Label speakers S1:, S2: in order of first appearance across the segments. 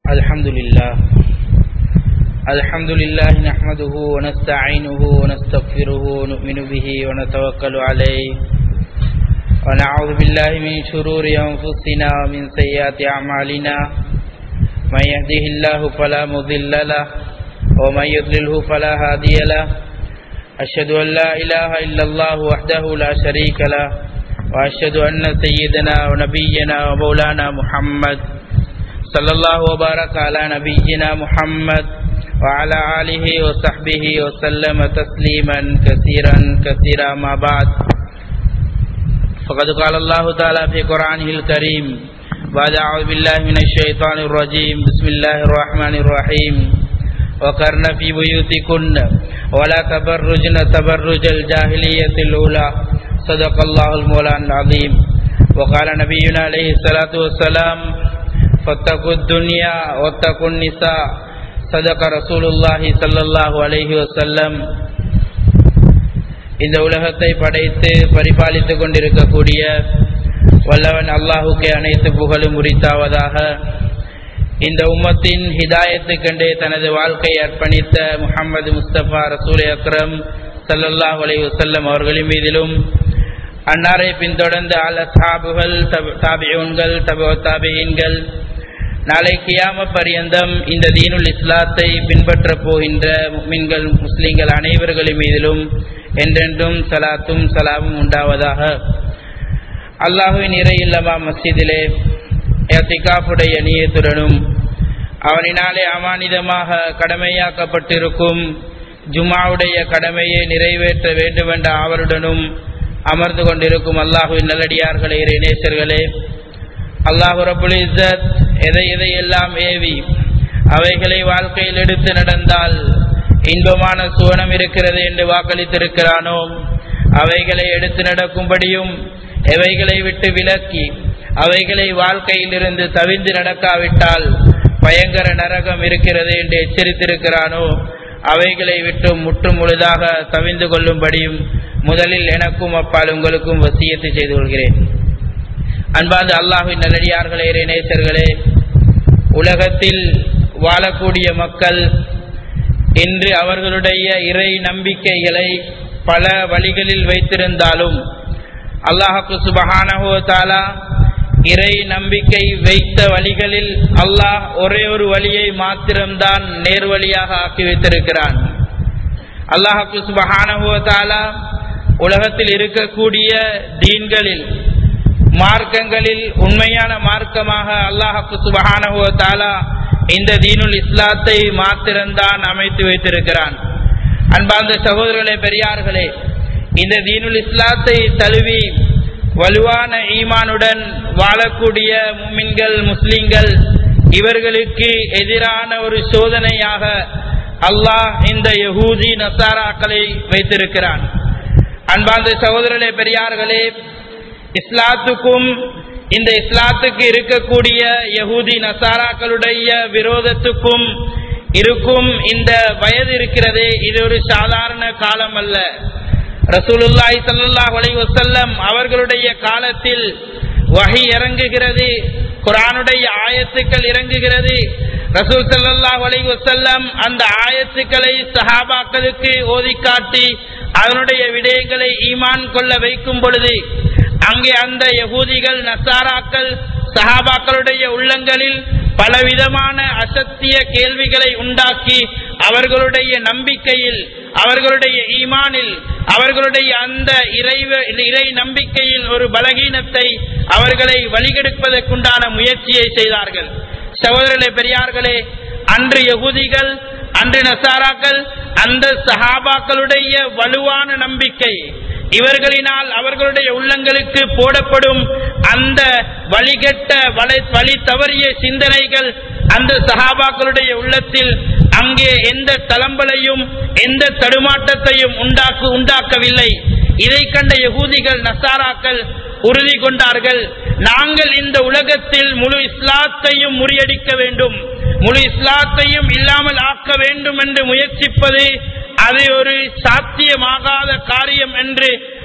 S1: الحمد لله الحمد لله نحمده ونستعينه ونستغفره ونؤمن به ونتوكل عليه ونعوذ بالله من شرور أنفسنا ومن سيئات أعمالنا من يهده الله فلا مضل له ومن يضلله فلا هادي له أشهد أن لا إله إلا الله وحده لا شريك له وأشهد أن سيدنا ونبينا ومولانا محمد صلى الله وبارك على نبينا محمد وعلى آله وصحبه وسلم تسليما كثيرا كثيرا ما بعد فقد قال الله تعالى في قرآنه الكريم بعد أعوذ بالله من الشيطان الرجيم بسم الله الرحمن الرحيم وقرن في بيوتكن ولا تبرجن تبرج الجاهلية الأولى صدق الله المولان العظيم وقال نبينا عليه الصلاة والسلام فاتقوا الدنيا واتقوا النساء صدق رسول الله صلى الله عليه وسلم இந்த உலகத்தை படைத்து பரிபாலித்துக் கொண்டிருக்கக்கூடிய வல்லவன் அல்லாஹுக்கு அனைத்து புகழும் உரித்தாவதாக இந்த உம்மத்தின் ஹிதாயத்து கண்டே தனது வாழ்க்கையை அர்ப்பணித்த முகமது முஸ்தபா ரசூல் அக்ரம் சல்லல்லாஹ் அலை வசல்லம் அவர்களின் மீதிலும் அன்னாரை பின்தொடர்ந்து அல் அசாபுகள் தாபியூன்கள் தபோ தாபியன்கள் நாளை கியாம பரியந்தம் இந்த தீனுல் இஸ்லாத்தை பின்பற்றப் போகின்ற மின்கள் முஸ்லிம்கள் அனைவர்களின் மீதிலும் என்றென்றும் சலாத்தும் சலாமும் உண்டாவதாக அல்லாஹுவின் இறை இல்லமா மஸ்ஜிதிலே எத்திகாஃபுடைய நீயத்துடனும் அவனினாலே அமானிதமாக கடமையாக்கப்பட்டிருக்கும் ஜுமாவுடைய கடமையை நிறைவேற்ற வேண்டுமென்ற ஆவலுடனும் அமர்ந்து கொண்டிருக்கும் அல்லாஹுவின் நல்லடியார்களே இறைநேசர்களே அல்லாஹு ரபுல் இசத் எதை எதையெல்லாம் ஏவி அவைகளை வாழ்க்கையில் எடுத்து நடந்தால் இன்பமான சுவனம் இருக்கிறது என்று வாக்களித்திருக்கிறானோ அவைகளை எடுத்து நடக்கும்படியும் எவைகளை விட்டு விலக்கி அவைகளை வாழ்க்கையில் இருந்து தவிந்து நடக்காவிட்டால் பயங்கர நரகம் இருக்கிறது என்று எச்சரித்திருக்கிறானோ அவைகளை விட்டு முற்று முழுதாக தவிந்து கொள்ளும்படியும் முதலில் எனக்கும் அப்பால் உங்களுக்கும் வசியத்தை செய்து கொள்கிறேன் அன்பார்ந்த அல்லாஹின் நல்லடியார்களே நேசர்களே உலகத்தில் வாழக்கூடிய மக்கள் இன்று அவர்களுடைய இறை நம்பிக்கைகளை பல வழிகளில் வைத்திருந்தாலும் அல்லாஹு சுபஹானஹோ தாலா இறை நம்பிக்கை வைத்த வழிகளில் அல்லாஹ் ஒரே ஒரு வழியை மாத்திரம்தான் நேர்வழியாக ஆக்கி வைத்திருக்கிறான் அல்லாஹு சுபஹானஹோ தாலா உலகத்தில் இருக்கக்கூடிய தீன்களில் மார்க்கங்களில் உண்மையான மார்க்கமாக அல்லாஹு சுபஹானஹோ தாலா இந்த தீனுல் இஸ்லாத்தை மாத்திரம்தான் அமைத்து வைத்திருக்கிறான் அன்பார்ந்த சகோதரர்களே பெரியார்களே இந்த தீனுல் இஸ்லாத்தை தழுவி வலுவான ஈமானுடன் வாழக்கூடிய முமின்கள் முஸ்லிம்கள் இவர்களுக்கு எதிரான ஒரு சோதனையாக அல்லாஹ் இந்த யகூதி நசாராக்களை வைத்திருக்கிறான் அன்பார்ந்த சகோதரர்களே பெரியார்களே இஸ்லாத்துக்கும் இந்த இஸ்லாத்துக்கு இருக்கக்கூடிய யகூதி நசாராக்களுடைய விரோதத்துக்கும் இருக்கும் இந்த வயது இருக்கிறதே இது ஒரு சாதாரண காலம் அல்ல ரசூலுல்லாய் சல்லாஹ் அலை வசல்லம் அவர்களுடைய காலத்தில் வகை இறங்குகிறது குரானுடைய ஆயத்துக்கள் இறங்குகிறது ரசூல் சல்லாஹ் அலை வசல்லம் அந்த ஆயத்துக்களை சஹாபாக்களுக்கு ஓதி காட்டி அதனுடைய விடயங்களை ஈமான் கொள்ள வைக்கும் பொழுது அங்கே அந்த யகூதிகள் நசாராக்கள் சஹாபாக்களுடைய உள்ளங்களில் பலவிதமான அசத்திய கேள்விகளை உண்டாக்கி அவர்களுடைய நம்பிக்கையில் அவர்களுடைய ஈமானில் அவர்களுடைய அந்த இறைவ இறை நம்பிக்கையில் ஒரு பலகீனத்தை அவர்களை வழிகெடுப்பதற்குண்டான முயற்சியை செய்தார்கள் சகோதரர்களே பெரியார்களே அன்று யகுதிகள் அன்று நசாராக்கள் அந்த சஹாபாக்களுடைய வலுவான நம்பிக்கை இவர்களினால் அவர்களுடைய உள்ளங்களுக்கு போடப்படும் அந்த வழிகட்ட வழி தவறிய சிந்தனைகள் அந்த சஹாபாக்களுடைய உள்ளத்தில் அங்கே எந்த தளம்பலையும் எந்த தடுமாட்டத்தையும் உண்டாக்கு உண்டாக்கவில்லை இதை கண்ட யகூதிகள் நசாராக்கள் உறுதி கொண்டார்கள் நாங்கள் இந்த உலகத்தில் முழு இஸ்லாத்தையும் முறியடிக்க வேண்டும் முழு இஸ்லாத்தையும் இல்லாமல் ஆக்க வேண்டும் என்று முயற்சிப்பது அது ஒரு சாத்தியமாகாத காரியம் என்று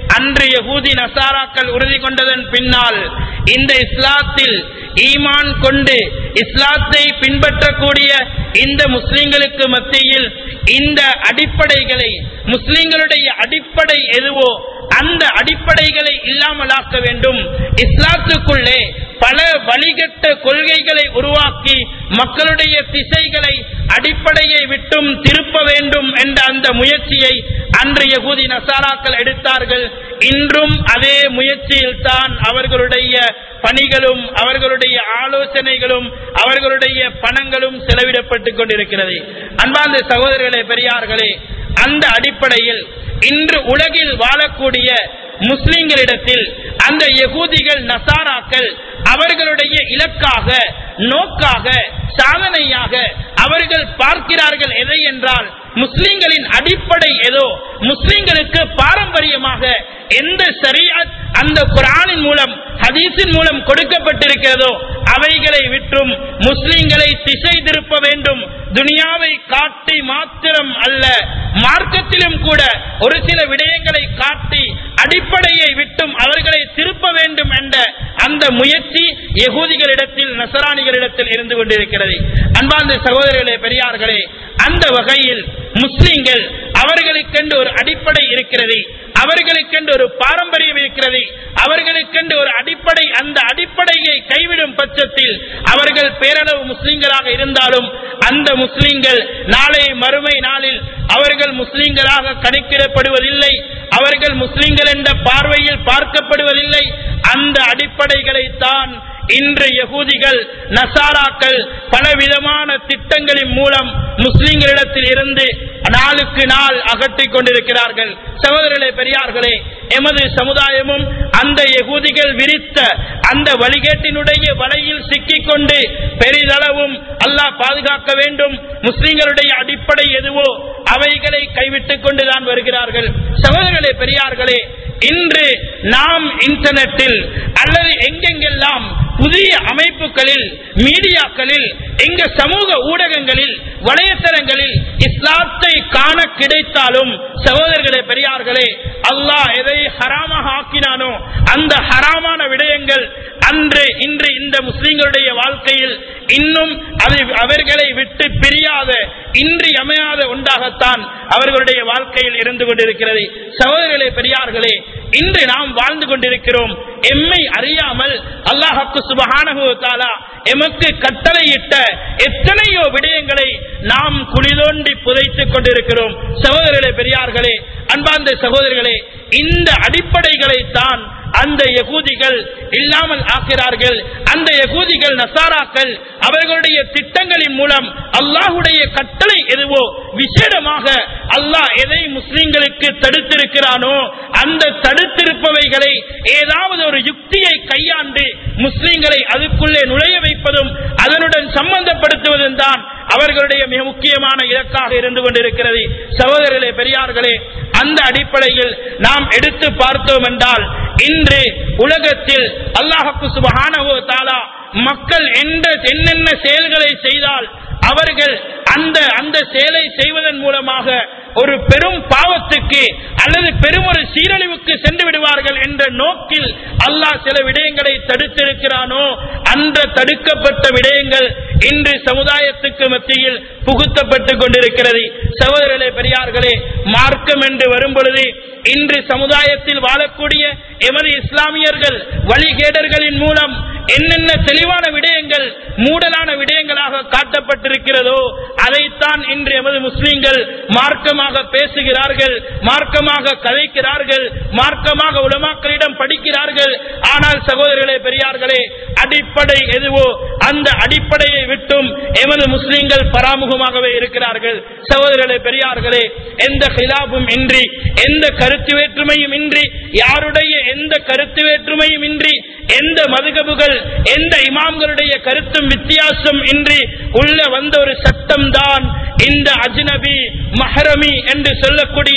S1: அன்று யகூதி நசாராக்கள் உறுதி கொண்டதன் பின்னால் இந்த இஸ்லாத்தில் ஈமான் கொண்டு இஸ்லாத்தை பின்பற்றக்கூடிய இந்த முஸ்லிம்களுக்கு மத்தியில் இந்த அடிப்படைகளை முஸ்லிம்களுடைய அடிப்படை எதுவோ அந்த அடிப்படைகளை இல்லாமலாக்க வேண்டும் இஸ்லாத்துக்குள்ளே பல வழிகட்ட கொள்கைகளை உருவாக்கி மக்களுடைய திசைகளை அடிப்படையை விட்டும் திருப்ப வேண்டும் என்ற அந்த முயற்சியை அன்று யகூதி நசாராக்கள் எடுத்தார்கள் இன்றும் அதே முயற்சியில் தான் அவர்களுடைய பணிகளும் அவர்களுடைய ஆலோசனைகளும் அவர்களுடைய பணங்களும் செலவிடப்பட்டுக் கொண்டிருக்கிறது அன்பார்ந்த சகோதரர்களே பெரியார்களே அந்த அடிப்படையில் இன்று உலகில் வாழக்கூடிய முஸ்லிம்களிடத்தில் அந்த யகூதிகள் நசாராக்கள் அவர்களுடைய இலக்காக நோக்காக சாதனையாக அவர்கள் பார்க்கிறார்கள் எதை என்றால் முஸ்லிம்களின் அடிப்படை ஏதோ முஸ்லிம்களுக்கு பாரம்பரியமாக எந்த சரியாத் அந்த குரானின் மூலம் ஹதீஸின் மூலம் கொடுக்கப்பட்டிருக்கிறதோ அவைகளை விற்றும் முஸ்லிம்களை திசை திருப்ப வேண்டும் துனியாவை காட்டி மாத்திரம் அல்ல மார்க்கத்திலும் கூட ஒரு சில விடயங்களை காட்டி அடிப்படையை விட்டும் அவர்களை திருப்ப வேண்டும் என்ற அந்த முயற்சி யகூதிகளிடத்தில் நசராணிகளிடத்தில் இருந்து கொண்டிருக்கிறது அன்பார்ந்த சகோதரர்களே பெரியார்களே அந்த வகையில் முஸ்லிம்கள் அவர்களுக்கென்று ஒரு அடிப்படை இருக்கிறது அவர்களுக்கென்று ஒரு பாரம்பரியம் இருக்கிறது அவர்களுக்கென்று ஒரு அடிப்படை அந்த அடிப்படையை கைவிடும் பட்சத்தில் அவர்கள் பேரளவு முஸ்லிம்களாக இருந்தாலும் அந்த முஸ்லிம்கள் நாளை மறுமை நாளில் அவர்கள் முஸ்லிம்களாக கணக்கிடப்படுவதில்லை அவர்கள் முஸ்லிம்கள் என்ற பார்வையில் பார்க்கப்படுவதில்லை அந்த அடிப்படைகளை தான் இன்று யகூதிகள் நசாராக்கள் பலவிதமான திட்டங்களின் மூலம் முஸ்லிம்களிடத்தில் இருந்து நாளுக்கு நாள் அகற்றிக் கொண்டிருக்கிறார்கள் சகோதரர்களே பெரியார்களே எமது சமுதாயமும் அந்த யகூதிகள் விரித்த அந்த வழிகேட்டினுடைய வலையில் சிக்கிக்கொண்டு பெரிதளவும் அல்லாஹ் பாதுகாக்க வேண்டும் முஸ்லிம்களுடைய அடிப்படை எதுவோ அவைகளை கைவிட்டுக் கொண்டுதான் வருகிறார்கள் சகோதரர்களே பெரியார்களே இன்று நாம் இன்டர்நெட்டில் அல்லது எங்கெங்கெல்லாம் புதிய அமைப்புகளில் மீடியாக்களில் எங்க சமூக ஊடகங்களில் வலைத்தளங்களில் இஸ்லாத்தை காண கிடைத்தாலும் சகோதரர்களே பெரியார்களே அல்லாஹ் எதை ஹராமாக ஆக்கினானோ அந்த ஹராமான விடயங்கள் அன்று இன்று இந்த முஸ்லிம்களுடைய வாழ்க்கையில் இன்னும் அது அவர்களை விட்டு பிரியாத இன்றி அமையாத ஒன்றாகத்தான் அவர்களுடைய வாழ்க்கையில் இருந்து கொண்டிருக்கிறது சகோதரர்களே பெரியார்களே இன்று நாம் வாழ்ந்து கொண்டிருக்கிறோம் எம்மை அறியாமல் அல்லாஹக்கு சுபஹானஹு தாலா எமக்கு கட்டளையிட்ட எத்தனையோ விடயங்களை நாம் குளிதோண்டி புதைத்துக் கொண்டிருக்கிறோம் சகோதரர்களே பெரியார்களே அன்பார்ந்த சகோதரர்களே இந்த அடிப்படைகளை தான் அந்த யகூதிகள் இல்லாமல் ஆக்கிறார்கள் அந்த யகூதிகள் நசாராக்கள் அவர்களுடைய திட்டங்களின் மூலம் அல்லாஹுடைய கட்டளை எதுவோ விசேடமாக அல்லாஹ் எதை முஸ்லிம்களுக்கு தடுத்திருக்கிறானோ அந்த தடுத்திருப்பவைகளை ஏதாவது ஒரு யுக்தியை கையாண்டு முஸ்லிம்களை அதுக்குள்ளே நுழைய வைப்பதும் அதனுடன் சம்பந்தப்படுத்துவதும் தான் அவர்களுடைய மிக முக்கியமான இலக்காக இருந்து கொண்டிருக்கிறது சகோதரர்களே பெரியார்களே அந்த அடிப்படையில் நாம் எடுத்து பார்த்தோம் என்றால் இன்று உலகத்தில் அல்லாஹப்பு சுபஹானஹு தாலா மக்கள் எந்த என்னென்ன செயல்களை செய்தால் அவர்கள் அந்த அந்த செயலை செய்வதன் மூலமாக ஒரு பெரும் பாவத்துக்கு அல்லது பெரும் ஒரு சீரழிவுக்கு சென்று விடுவார்கள் என்ற நோக்கில் அல்லாஹ் சில விடயங்களை தடுத்திருக்கிறானோ அந்த தடுக்கப்பட்ட விடயங்கள் இன்று சமுதாயத்துக்கு மத்தியில் புகுத்தப்பட்டுக் கொண்டிருக்கிறது சகோதரர்களே பெரியார்களே மார்க்கம் என்று வரும் பொழுது இன்று சமுதாயத்தில் வாழக்கூடிய எமது இஸ்லாமியர்கள் வழிகேடர்களின் மூலம் என்னென்ன தெளிவான விடயங்கள் மூடலான விடயங்களாக காட்டப்பட்டிருக்கிறதோ அதைத்தான் இன்று எமது முஸ்லிம்கள் மார்க்கமாக பேசுகிறார்கள் மார்க்கமாக கதைக்கிறார்கள் மார்க்கமாக உலமாக்களிடம் படிக்கிறார்கள் ஆனால் சகோதரர்களே பெரியார்களே அடிப்படை எதுவோ அந்த அடிப்படையை விட்டும் எமது முஸ்லிம்கள் பராமுகமாகவே இருக்கிறார்கள் சகோதரர்களே பெரியார்களே எந்த ஹிலாபும் இன்றி எந்த கருத்து வேற்றுமையும் இன்றி யாருடைய எந்த கருத்து வேற்றுமையும் இன்றி எந்த மதுகபுகள் எந்த இமாம்களுடைய கருத்தும் வித்தியாசம் இன்றி உள்ள வந்த ஒரு சட்டம் தான் இந்த அஜ்னபி மஹரமி என்று சொல்லக்கூடிய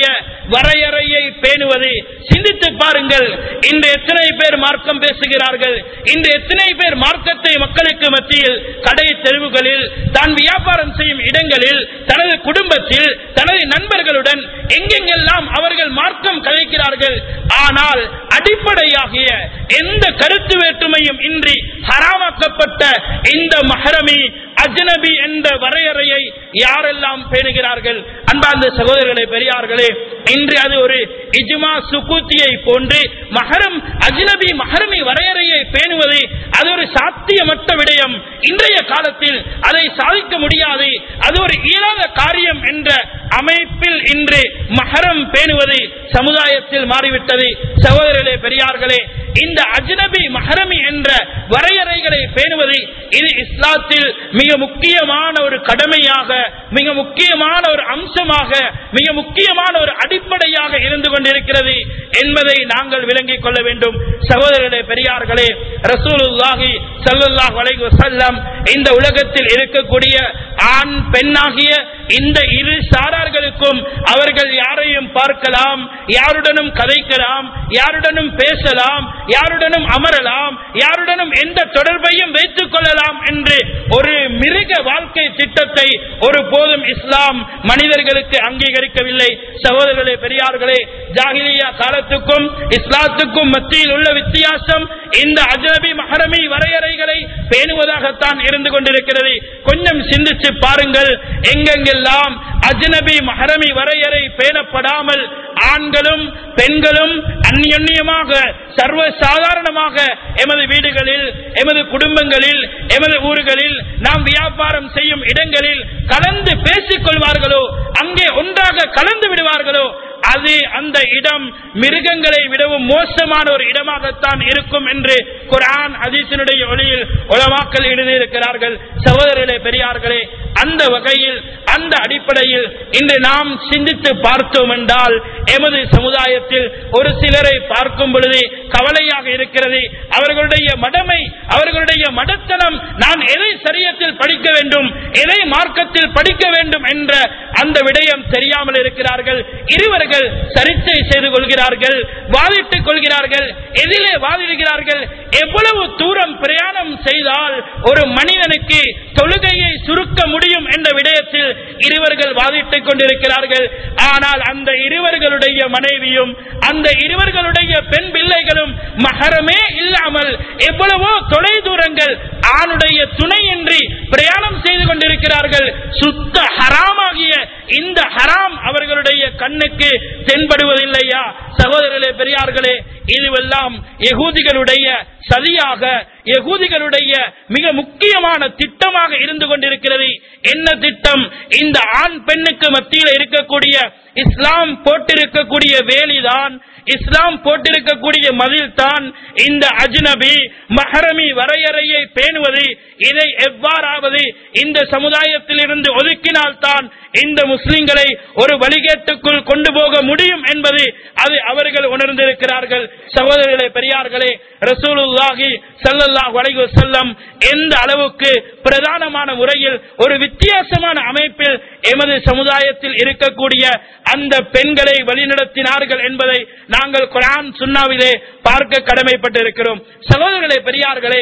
S1: வரையறையை பேணுவது சிந்தித்து பாருங்கள் இன்று எத்தனை பேர் மார்க்கம் பேசுகிறார்கள் இன்று எத்தனை பேர் மார்க்கத்தை மக்களுக்கு மத்தியில் கடை தெருவுகளில் தான் வியாபாரம் செய்யும் இடங்களில் தனது குடும்பத்தில் தனது நண்பர்களுடன் எங்கெங்கெல்லாம் அவர்கள் மார்க்கம் கதைக்கிறார்கள் ஆனால் அடிப்படையாகிய எந்த கருத்து வேற்றுமையும் இன்றி ஹராமாக்கப்பட்ட இந்த மஹரமி அஜ்னபி என்ற வரையறையை யாரெல்லாம் பேணுகிறார்கள் அன்பார்ந்த சகோதரர்களே பெரியார்களே இன்று அது ஒரு இஜ்மா சுகூத்தியை போன்று மஹரம் அஜ்னபி மஹரமி வரையறையை பேணுவது அது ஒரு சாத்தியமற்ற விடயம் இன்றைய காலத்தில் அதை சாதிக்க முடியாது அது ஒரு இயலாத காரியம் என்ற அமைப்பில் இன்று மஹரம் பேணுவது சமுதாயத்தில் மாறிவிட்டது சகோதரர்களே பெரியார்களே இந்த அஜ்னபி மஹரமி என்ற வரையறைகளை பேணுவது இது இஸ்லாத்தில் மிக முக்கியமான ஒரு கடமையாக மிக முக்கியமான ஒரு அம்சமாக மிக முக்கியமான ஒரு அடிப்படையாக இருந்து கொண்டிருக்கிறது என்பதை நாங்கள் விளங்கிக் கொள்ள வேண்டும் சகோதரர்களே பெரியார்களே ரசூலுல்லாஹி ஸல்லல்லாஹு அலைஹி வஸல்லம் இந்த உலகத்தில் இருக்கக்கூடிய ஆண் பெண்ணாகிய இந்த இரு சாரார்களுக்கும் அவர்கள் யாரையும் பார்க்கலாம் யாருடனும் கதைக்கலாம் யாருடனும் பேசலாம் யாருடனும் அமரலாம் யாருடனும் எந்த தொடர்பையும் வைத்துக் கொள்ளலாம் என்று ஒரு மிருக வாழ்க்கை திட்டத்தை ஒரு போதும் இஸ்லாம் மனிதர்களுக்கு அங்கீகரிக்கவில்லை சகோதரர்களே பெரியார்களே ஜாகிலியா காலத்துக்கும் இஸ்லாத்துக்கும் மத்தியில் உள்ள வித்தியாசம் இந்த அஜனபி மஹரமி வரையறைகளை பேணுவதாகத்தான் இருந்து கொண்டிருக்கிறது கொஞ்சம் சிந்திச்சு பாருங்கள் எங்கெங்கெல்லாம் அஜ்னபி மஹரமி வரையறை பேணப்படாமல் ஆண்களும் பெண்களும் அந்நியமாக சர்வ சாதாரணமாக எமது வீடுகளில் எமது குடும்பங்களில் எமது ஊர்களில் நாம் வியாபாரம் செய்யும் இடங்களில் கலந்து பேசிக் கொள்வார்களோ அங்கே ஒன்றாக கலந்து விடுவார்களோ அது அந்த இடம் மிருகங்களை விடவும் மோசமான ஒரு இடமாகத்தான் இருக்கும் என்று குரான் ஹதீஸினுடைய ஒளியில் உலமாக்கள் எழுதியிருக்கிறார்கள் சகோதரர்களே பெரியார்களே அந்த வகையில் அந்த அடிப்படையில் இன்று நாம் சிந்தித்து பார்த்தோம் என்றால் எமது சமுதாயத்தில் ஒரு சிலரை பார்க்கும் பொழுது கவலையாக இருக்கிறது அவர்களுடைய மடமை அவர்களுடைய மடத்தனம் நான் எதை சரியத்தில் படிக்க வேண்டும் எதை மார்க்கத்தில் படிக்க வேண்டும் என்ற அந்த விடயம் தெரியாமல் இருக்கிறார்கள் இருவர்கள் சரிச்சை செய்து கொள்கிறார்கள் வாதிட்டுக் கொள்கிறார்கள் எதிலே வாதிடுகிறார்கள் எவ்வளவு தூரம் பிரயாணம் செய்தால் ஒரு மனிதனுக்கு தொழுகையை சுருக்க முடியும் என்ற விடயத்தில் இருவர்கள் வாதிட்டுக் கொண்டிருக்கிறார்கள் ஆனால் அந்த இருவர்களுடைய மனைவியும் அந்த இருவர்களுடைய பெண் பிள்ளைகளும் மகரமே இல்லாமல் எவ்வளவோ தொலை தூரங்கள் ஆணுடைய துணையின்றி பிரயாணம் செய்து கொண்டிருக்கிறார்கள் சுத்த ஹராமாகிய இந்த ஹராம் அவர்களுடைய கண்ணுக்கு தென்படுவதில்லையா சகோதரர்களே பெரியார்களே இதுவெல்லாம் யகூதிகளுடைய சதியாக யகூதிகளுடைய மிக முக்கியமான திட்டமாக இருந்து கொண்டிருக்கிறது என்ன திட்டம் இந்த ஆண் பெண்ணுக்கு மத்தியில் இருக்கக்கூடிய இஸ்லாம் போட்டிருக்கக்கூடிய வேலிதான் இஸ்லாம் போட்டிருக்கக்கூடிய மதில் தான் இந்த அஜ்னபி மஹரமி வரையறையை பேணுவது இதை எவ்வாறாவது இந்த சமுதாயத்தில் இருந்து ஒதுக்கினால்தான் இந்த முஸ்லிம்களை ஒரு வழிகேட்டுக்குள் கொண்டு போக முடியும் என்பது அது அவர்கள் உணர்ந்திருக்கிறார்கள் சகோதரர்களே பெரியார்களே ரசூலுல்லாஹி ஸல்லல்லாஹு அலைஹி வஸல்லம் எந்த அளவுக்கு பிரதானமான முறையில் ஒரு வித்தியாசமான அமைப்பில் எமது சமுதாயத்தில் இருக்கக்கூடிய அந்த பெண்களை வழிநடத்தினார்கள் என்பதை நாங்கள் குரான் சுன்னாவிலே பார்க்க கடமைப்பட்டிருக்கிறோம் சகோதரர்களே பெரியார்களே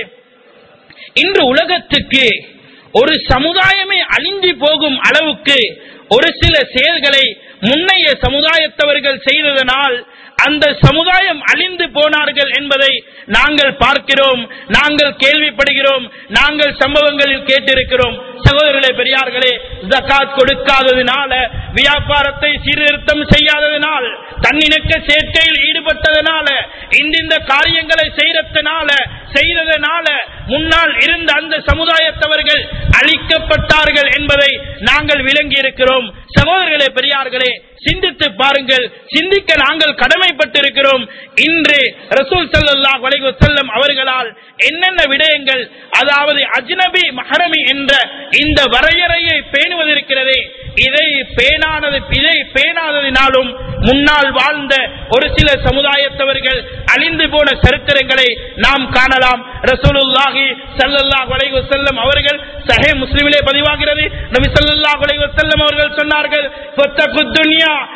S1: இன்று உலகத்துக்கு ஒரு சமுதாயமே அழிந்து போகும் அளவுக்கு ஒரு சில செயல்களை முன்னைய சமுதாயத்தவர்கள் செய்ததனால் அந்த சமுதாயம் அழிந்து போனார்கள் என்பதை நாங்கள் பார்க்கிறோம் நாங்கள் கேள்விப்படுகிறோம் நாங்கள் சம்பவங்களில் கேட்டிருக்கிறோம் சகோதரர்களே பெரியார்களே ஜக்காத் கொடுக்காததினால வியாபாரத்தை சீர்திருத்தம் செய்யாததினால் தன்னிணக்க சேர்க்கையில் ஈடுபட்டதனால இந்த காரியங்களை செய்ததனால செய்ததனால முன்னால் இருந்த அந்த சமுதாயத்தவர்கள் அழிக்கப்பட்டார்கள் என்பதை நாங்கள் விளங்கி இருக்கிறோம் சகோதரர்களே பெரியார்களே சிந்தித்து பாருங்கள் சிந்திக்க நாங்கள் கடமைப்பட்டிருக்கிறோம் இன்று ரசூல் ஸல்லல்லாஹு அலைஹி வஸல்லம் அவர்களால் என்னென்ன விடயங்கள் அதாவது அஜ்னபி மஹரமி என்ற இந்த வரையறையை பேணுவதற்கிறதே இதை பேணானது இதை பேணாததினாலும் முன்னால் வாழ்ந்த ஒரு சில சமுதாயத்தவர்கள் அழிந்து போன சரித்திரங்களை நாம் காணலாம் ரசூலுல்லாஹி ஸல்லல்லாஹு அலைஹி வஸல்லம் அவர்கள் சஹீஹ் முஸ்லிமிலே பதிவாகிறது நபி ஸல்லல்லாஹு அலைஹி வஸல்லம் அவர்கள் சொன்னார்கள் ஃபத்தகு துன்யா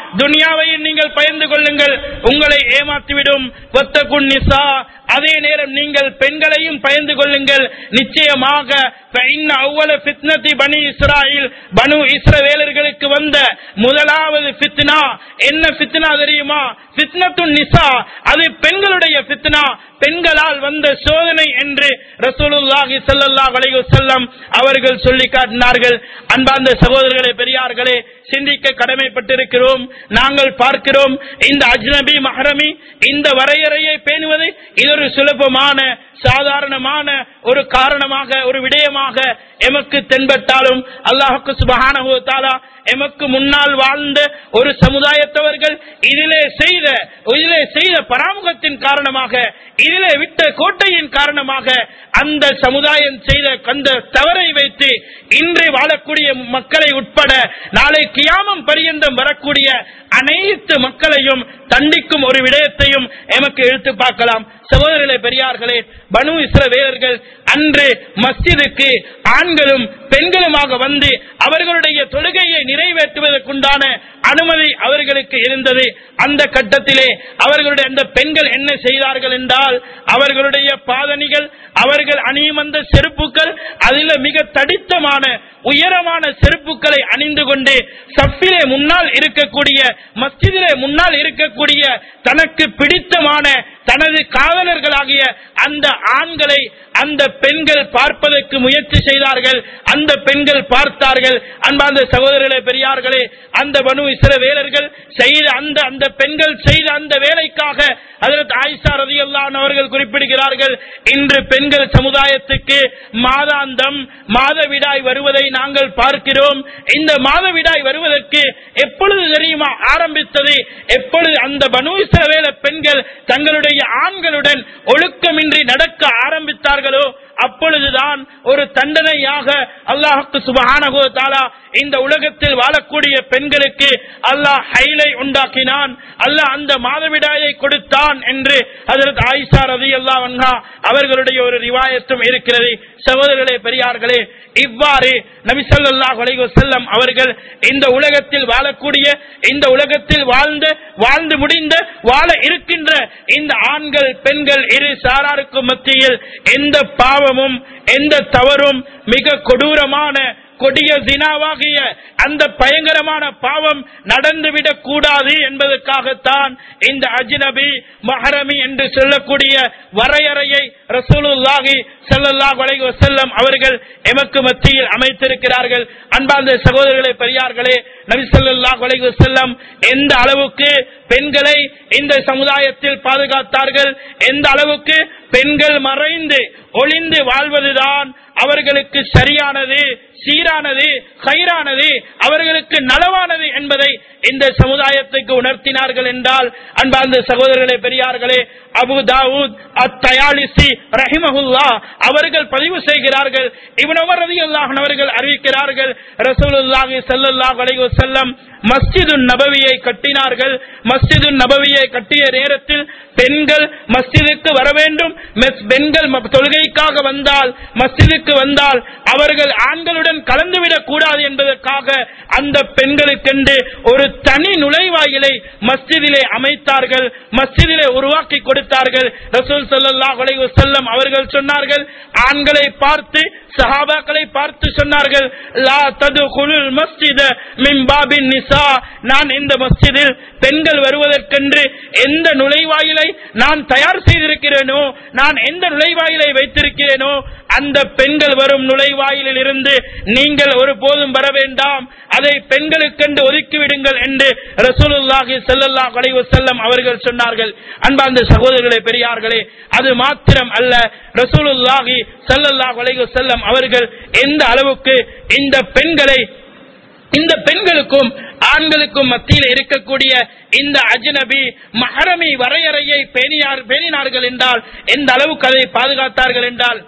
S1: துனியாவையும் நீங்கள் பயந்து கொள்ளுங்கள் உங்களை ஏமாற்றிவிடும் ஒத்தகுன் நிசா அதே நேரம் நீங்கள் பெண்களையும் பயந்து கொள்ளுங்கள் நிச்சயமாக فإن أول فتنة بني إسرائيل பனு இஸ்ரவேலர்களுக்கு வந்த முதலாவது ஃபித்னா என்ன ஃபித்னா தெரியுமா ஃபித்னத்துன் நிசா அது பெண்களுடைய ஃபித்னா பெண்களால் வந்த சோதனை என்று ரசூலுல்லாஹி ஸல்லல்லாஹு அலைஹி வஸல்லம் அவர்கள் சொல்லி காட்டினார்கள் அன்பார்ந்த சகோதரர்களே பெரியார்களே சிந்திக்க கடமைப்பட்டிருக்கிறோம் நாங்கள் பார்க்கிறோம் இந்த அஜ்னபி மஹரமி இந்த வரையறையை பேணுவது இது ஒரு சுலபமான சாதாரணமான ஒரு காரணமாக ஒரு விடயமாக எமக்கு தென்பட்டாலும் அல்லாஹுக்கு சுபஹானஹு வ தஆலா எமக்கு முன்னால் வாழ்ந்த ஒரு சமுதாயத்தவர்கள் இதிலே செய்த இதிலே செய்த பராமுகத்தின் காரணமாக இதிலே விட்ட கோட்டையின் காரணமாக அந்த சமுதாயம் செய்த அந்த தவறை வைத்து இன்று வாழக்கூடிய மக்களை உட்பட நாளை கியாமம் பரியந்தம் வரக்கூடிய அனைத்து மக்களையும் தண்டிக்கும் ஒரு விடயத்தையும் எமக்கு எடுத்து பார்க்கலாம் சகோதரர்களே பெரியார்களே பனு இஸ்ரவேலர்கள் அன்று மஸ்ஜிதுக்கு ஆண்களும் பெண்களுமாக வந்து அவர்களுடைய தொழுகையை நிறைவேற்றுவதற்குண்டான அனுமதி அவர்களுக்கு இருந்தது அந்த கட்டத்திலே அவர்களுடைய அந்த பெண்கள் என்ன செய்தார்கள் என்றால் அவர்களுடைய பாதணிகள் அவர்கள் அணியும் அந்த செருப்புகள் அதில் மிக தடித்தமான உயரமான செருப்புகளை அணிந்து கொண்டு சஃபிலே முன்னால் இருக்கக்கூடிய மஸ்ஜிதிலே முன்னால் இருக்கக்கூடிய தனக்கு பிடித்தமான தனது காவலர்களாகிய அந்த ஆண்களை அந்த பெண்கள் பார்ப்பதற்கு முயற்சி செய்தார்கள் அந்த பெண்கள் பார்த்தார்கள் அன்பார்ந்த சகோதரர்களே பெரியார்களே அந்த பனு இஸ்ரவேலர்கள் செய்த அந்த அந்த பெண்கள் செய்த அந்த வேலைக்காக அதற்கு ஆயிஷா ரதியல்லான் அவர்கள் குறிப்பிடுகிறார்கள் இன்று பெண்கள் சமுதாயத்துக்கு மாதாந்தம் மாதவிடாய் வருவதை நாங்கள் பார்க்கிறோம் இந்த மாதவிடாய் வருவதற்கு எப்பொழுது தெரியுமா ஆரம்பித்தது எப்பொழுது அந்த பனு இஸ்ரவேல பெண்கள் தங்களுடைய ஆண்களுடன் ஒழுக்கமின்றி நடக்க ஆரம்பித்தார்களோ அப்பொழுதுதான் ஒரு தண்டனையாக அல்லாஹுக்கு சுபஹானஹு தாலா இந்த உலகத்தில் வாழக்கூடிய பெண்களுக்கு அல்லாஹ் ஹைலை உண்டாக்கினான் அல்லாஹ் அந்த மாதவிடாயை கொடுத்தான் என்று அதற்கு ஆயிஷா ரதி அல்லா அவர்களுடைய ஒரு ரிவாயத்தும் இருக்கிறது சகோதரர்களே பெரியார்களே இவ்வாறு நபி ஸல்லல்லாஹு அலைஹி வஸல்லம் அவர்கள் இந்த உலகத்தில் வாழக்கூடிய இந்த உலகத்தில் வாழ்ந்த வாழ்ந்து முடிந்த வாழ இருக்கின்ற இந்த ஆண்கள் பெண்கள் இரு சாராருக்கும் மத்தியில் எந்த பாவமும் எந்த தவறும் மிக கொடூரமான கொடிய தினாவாகிய அந்த பயங்கரமான பாவம் நடந்துவிடக் கூடாது என்பதற்காகத்தான் இந்த அஜ்னபி மஹரமி என்று சொல்லக்கூடிய வரையறையை ரசூலுல்லாஹி ஸல்லல்லாஹு அலைஹி வஸல்லம் அவர்கள் எமக்கு மத்தியில் அமைத்திருக்கிறார்கள் அன்பார்ந்த சகோதரர்களே பெரியார்களே நபி ஸல்லல்லாஹு அலைஹி வஸல்லம் எந்த அளவுக்கு பெண்களை இந்த சமுதாயத்தில் பாதுகாத்தார்கள் எந்த அளவுக்கு பெண்கள் மறைந்து ஒளிந்து வாழ்வதுதான் அவர்களுக்கு சரியானது சீரானது கயிறானது அவர்களுக்கு நலவானது என்பதை இந்த சமுதாயத்துக்கு உணர்த்தினார்கள் என்றால் அன்பார்ந்த சகோதரர்களே பெரியார்களே அபு தாவூத் அத்தயாலிசி ரஹிமஹுல்லா அவர்கள் பதிவு செய்கிறார்கள் இவனவர் ரதியுல்லாஹன் அவர்கள் அறிவிக்கிறார்கள் ரசூலுல்லாஹி ஸல்லல்லாஹு அலைஹி வஸல்லம் மஸ்ஜிது நபவியை கட்டினார்கள் மஸ்ஜிது நபவியை கட்டிய நேரத்தில் பெண்கள் மஸ்ஜிதுக்கு வர வேண்டும் மெஸ்- பெண்கள் ம- தொழுகைக்காக வந்தால் மஸ்ஜிதுக்கு வந்தால் அவர்கள் ஆண்களுடன் கலந்துவிடக் கூடாது என்பதற்காக அந்த பெண்களுக்கென்று ஒரு தனி நுழைவாயிலை மஸ்ஜிதிலே அமைத்தார்கள் மஸ்ஜிதிலே உருவாக்கி கொடுத்தார்கள் ரசூல் ஸல்லல்லாஹு அலைஹி வஸல்லம் அவர்கள் சொன்னார்கள் ஆண்களை பார்த்து சஹாபாக்களை பார்த்து சொன்னார்கள் லா ததுகுலுல் மஸ்ஜித மின் பாபின் நிசா நான் இந்த மஸ்ஜிதில் பெண்கள் வருவதற்கென்று எந்த நுழைவாயிலை நான் தயார் செய்திருக்கிறேனோ நான் எந்த நுழைவாயிலை வைத்திருக்கிறேனோ அந்த பெண்கள் வரும் நுழைவாயிலில் இருந்து நீங்கள் ஒருபோதும் வர வேண்டாம் அதை பெண்களுக்கென்று ஒதுக்கிவிடுங்கள் என்று ரசூலுல்லாஹி ஸல்லல்லாஹு அலைஹி வஸல்லம் அவர்கள் சொன்னார்கள் அன்பார்ந்த சகோதரர்களே பெரியார்களே அது மாத்திரம் அல்ல ரசூலுல்லாஹி ஸல்லல்லாஹு அலைஹி வஸல்லம் அவர்கள் எந்த அளவுக்கு இந்த பெண்களை இந்த பெண்களுக்கும் ஆண்களுக்கும் மத்தியில் இருக்கக்கூடிய இந்த அஜ்னபி மஹரமி வரையறையை பேணியார் பேணினார்கள் என்றால் எந்த அளவுக்கு அதை பாதுகாத்தார்கள் என்றால்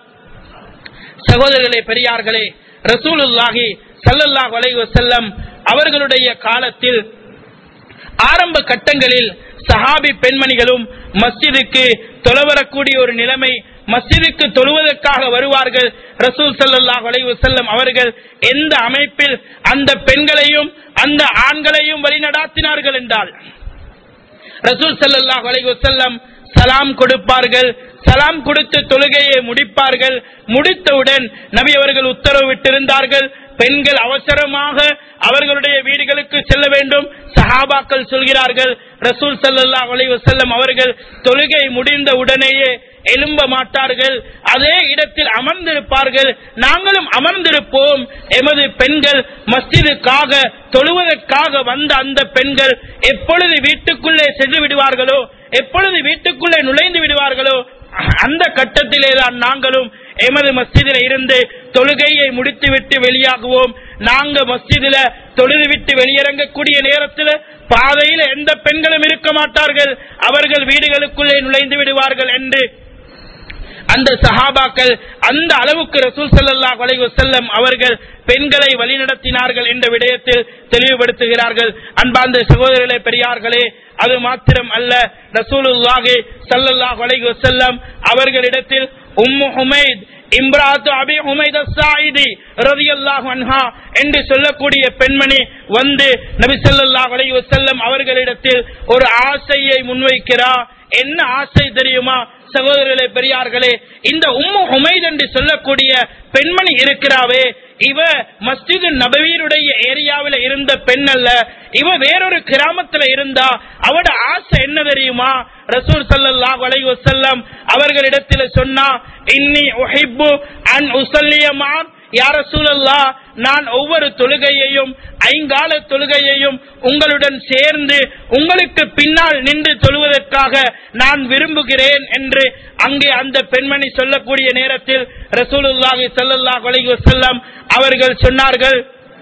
S1: சகோதரர்களே பெரியார்களே ரசூலுல்லாஹி ஸல்லல்லாஹு அலைஹி வஸல்லம் அவர்களுடைய காலத்தில் ஆரம்ப கட்டங்களில் சஹாபி பெண்மணிகளும் மஸ்ஜிதுக்கு தொலைவரக்கூடிய ஒரு நிலைமை மஸ்ஜிதுக்கு தொழுவதற்காக வருவார்கள் ரசூல் ஸல்லல்லாஹு அலைஹி வஸல்லம் அவர்கள் எந்த அமைப்பில் அந்த பெண்களையும் அந்த ஆண்களையும் வழிநடாத்தினார்கள் என்றால் ரசூல் ஸல்லல்லாஹு அலைஹி வஸல்லம் சலாம் கொடுப்பார்கள் சலாம் கொடுத்து தொழுகையை முடிப்பார்கள் முடித்தவுடன் நபி அவர்கள் உத்தரவிட்டிருந்தார்கள் பெண்கள் அவசரமாக அவர்களுடைய வீடுகளுக்கு செல்ல வேண்டும் சஹாபாக்கள் சொல்கிறார்கள் ரசூல் ஸல்லல்லாஹு அலைஹி வஸல்லம் அவர்கள் தொழுகை முடிந்த உடனேயே எழும்ப மாட்டார்கள் அதே இடத்தில் அமர்ந்திருப்பார்கள் நாங்களும் அமர்ந்திருப்போம் எமது பெண்கள் மஸ்ஜிதுக்காக தொழுவதற்காக வந்த அந்த பெண்கள் எப்பொழுது வீட்டுக்குள்ளே சென்று விடுவார்களோ எப்பொழுது வீட்டுக்குள்ளே நுழைந்து விடுவார்களோ அந்த கட்டத்திலே தான் நாங்களும் எமது மஸ்ஜிதில் இருந்து தொழுகையை முடித்துவிட்டு வெளியாகுவோம் நாங்க மஸ்ஜிதில தொழுதுவிட்டு வெளியிறங்கக்கூடிய நேரத்தில் பாதையில் எந்த பெண்களும் இருக்க மாட்டார்கள் அவர்கள் வீடுகளுக்குள்ளே நுழைந்து விடுவார்கள் என்று அந்த சஹாபாக்கள் அந்த அளவுக்கு ரசூல் ஸல்லல்லாஹு அலைஹி வஸல்லம் அவர்கள் பெண்களை வழிநடத்தினார்கள் என்ற விடயத்தில் தெளிவுபடுத்துகிறார்கள் அன்பார்ந்த சகோதரர்களே பெரியார்களே அது மாத்திரம் அல்ல ரசூலுல்லாஹி ஸல்லல்லாஹு அலைஹி வஸல்லம் அவர்களிடத்தில் உம்மு ஹுமைத் இம்ராத்து அபி ஹுமைத் அஸ்ஸாயிதி ரலியல்லாஹு அன்ஹா என்று சொல்லக்கூடிய பெண்மணி வந்து நபி ஸல்லல்லாஹு அலைஹி வஸல்லம் அவர்களிடத்தில் ஒரு ஆசையை முன்வைக்கிறார் என்ன ஆசை தெரியுமா சகோதரர்களே பெரியார்களே இந்த உம்மு ஹுமைத் என்று சொல்லக்கூடிய பெண்மணி இருக்கிறாவே இவ மஸ்ஜிது நபவீருடைய ஏரியாவில் இருந்த பெண் அல்ல இவ வேறொரு கிராமத்துல இருந்தா அவட ஆசை என்ன தெரியுமா ரசூல் ஸல்லல்லாஹு அலைஹி வஸல்லம் அவர்களிடத்தில் சொன்னா இன்னி உஹிப்பு அன் உஸல்லியமா யார சூழல்லா நான் ஒவ்வொரு தொழுகையையும் ஐங்கால தொழுகையையும் உங்களுடன் சேர்ந்து உங்களுக்கு பின்னால் நின்று தொழுவதற்காக நான் விரும்புகிறேன் என்று அங்கே அந்த பெண்மணி சொல்லக்கூடிய நேரத்தில் ரசூலுல்லாஹி ஸல்லல்லாஹு அலைஹி வஸல்லம் அவர்கள் சொன்னார்கள்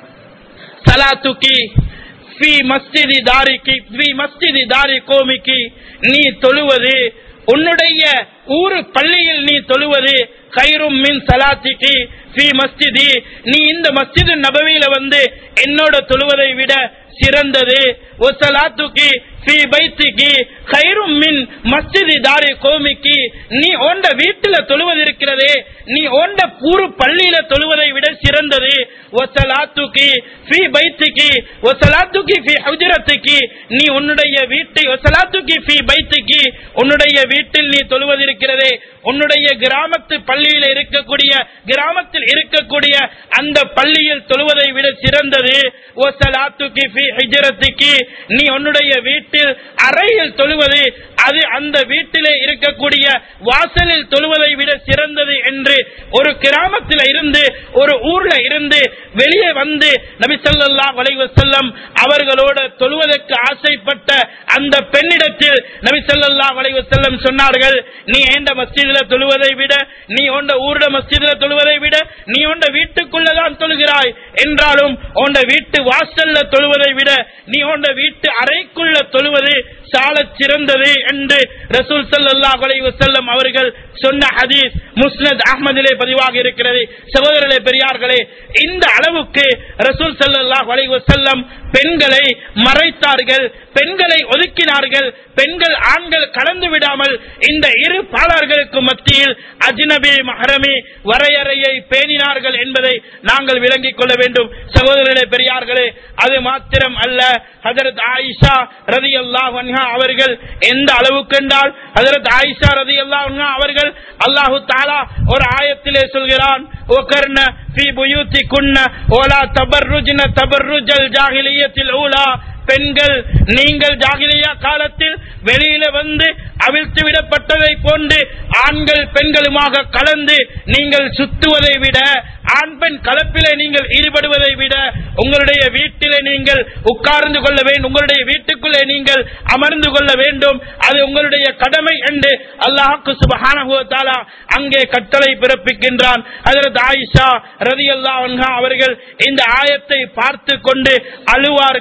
S1: சலாத்துக்கி ஃபி மஸ்ஜிதி தாரிக்கு ஃபி மஸ்ஜிதி தாரி கோமிக்கு நீ தொழுவது உன்னுடைய ஊரு பள்ளியில் நீ தொழுவது கைரும் மின் சலாத்திக்கு ஃபி மஸ்ஜிதி நீ இந்த மஸ்ஜிது நபவியில வந்து என்னோட தொழுவதை விட சிறந்தது ஒசலாத்துக்கு ஃபி பைத்திக்கு கைரும் மின் மஸ்ஜிதி தாரி கோமிக்கு நீ ஓண்ட வீட்டுல தொழுவது இருக்கிறதே நீ ஓண்ட பூரு பள்ளியில தொழுவதை விட சிறந்தது ஒசலாத்துக்கு ஃபி பைத்திக்கு ஒசலாத்துக்கு ஃபி ஹுஜரத்துக்கு நீ உன்னுடைய வீட்டை ஒசலாத்துக்கு ஃபி பைத்திக்கு உன்னுடைய வீட்டில் நீ தொழுவது இருக்கிறதே உன்னுடைய கிராமத்து பள்ளியில் இருக்கக்கூடிய கிராமத்தில் இருக்கக்கூடிய அந்த பள்ளியில் தொழுவதை விட சிறந்தது ஒசலாத்துக்கு ஃபி ஹிஜரத்துக்கு நீ உன்னுடைய வீட்டில் அறையில் தொழுவது அது அந்த வீட்டிலே இருக்கக்கூடிய வாசலில் தொழுவதை விட சிறந்தது என்று ஒரு கிராமத்தில் இருந்து ஒரு ஊர்ல இருந்து வெளியே வந்து நபி ஸல்லல்லாஹு அலைஹி வஸல்லம் அவர்களோட தொழுவதற்கு ஆசைப்பட்ட அந்த பெண்ணிடத்தில் நபி ஸல்லல்லாஹு அலைஹி வஸல்லம் சொன்னார்கள் நீ ஏண்ட மஸ்ஜிதுல தொழுவதை விட நீ உண்ட ஊர்ல மஸ்ஜிதுல தொழுவதை விட நீ உண்ட வீட்டுக்குள்ளதான் தொழுகிறாய் என்றாலும் உண்ட வீட்டு வாசல்ல தொழுவதை விட நீ உண்ட வீட்டு அறைக்குள்ள தொழுவது சாலச் சிறந்தது என்று ரசூல் ஸல்லல்லாஹு அலைஹி வஸல்லம் அவர்கள் சொன்ன ஹதீஸ் முஸ்னத் அஹ்மதிலே பதிவாக இருக்கிறது சகோதரர்களே பெரியார்களே இந்த அளவுக்கு ரசூல் ஸல்லல்லாஹு அலைஹி வஸல்லம் பெண்களை மறைத்தார்கள் பெண்களை ஒதுக்கினார்கள் பெண்கள் ஆண்கள் கலந்து விடாமல் இந்த இரு பாலர்களுக்கு மத்தியில் அஜ்னபி மஹரமி வரையறையை பேணினார்கள் என்பதை நாங்கள் விளங்கிக் கொள்ள வேண்டும் சகோதரர்களே பெரியார்களே அது மாத்திரம் அல்ல ஹஜரத் ஆயிஷா ரதி அல்லாஹ் அவர்கள் எந்த அளவுக்கு என்றால் ஹஜரத் ஆயிஷா ரதி அல்லாஹ் அவர்கள் அல்லாஹு தாலா ஒரு ஆயத்திலே சொல்கிறான் وَقَرْنَ فِي بُيُوتِكُنَّ وَلَا تَبَرُّجْنَ تَبَرُّجَ الْجَاهِلِيَّةِ الْأُولَى பெண்கள் நீங்கள் ஜாகிலியா காலத்தில் வெளியில வந்து அவிழ்த்து விடப்பட்டதை போன்று ஆண்கள் பெண்களுமாக கலந்து நீங்கள் சுத்துவதை விட ஆண் பெண் கலப்பிலே நீங்கள் ஈடுபடுவதை விட உங்களுடைய வீட்டிலே நீங்கள் உட்கார்ந்து கொள்ள வேண்டும் உங்களுடைய வீட்டுக்குள்ளே நீங்கள் அமர்ந்து கொள்ள வேண்டும் அது உங்களுடைய கடமை என்று அல்லாஹுக்கு சுபஹானஹுவத்தாலா அங்கே கட்டளை பிறப்பிக்கின்றான் அதற்கு ஆயிஷா ரதி அவர்கள் இந்த ஆயத்தை பார்த்து கொண்டு அழுவார்கள்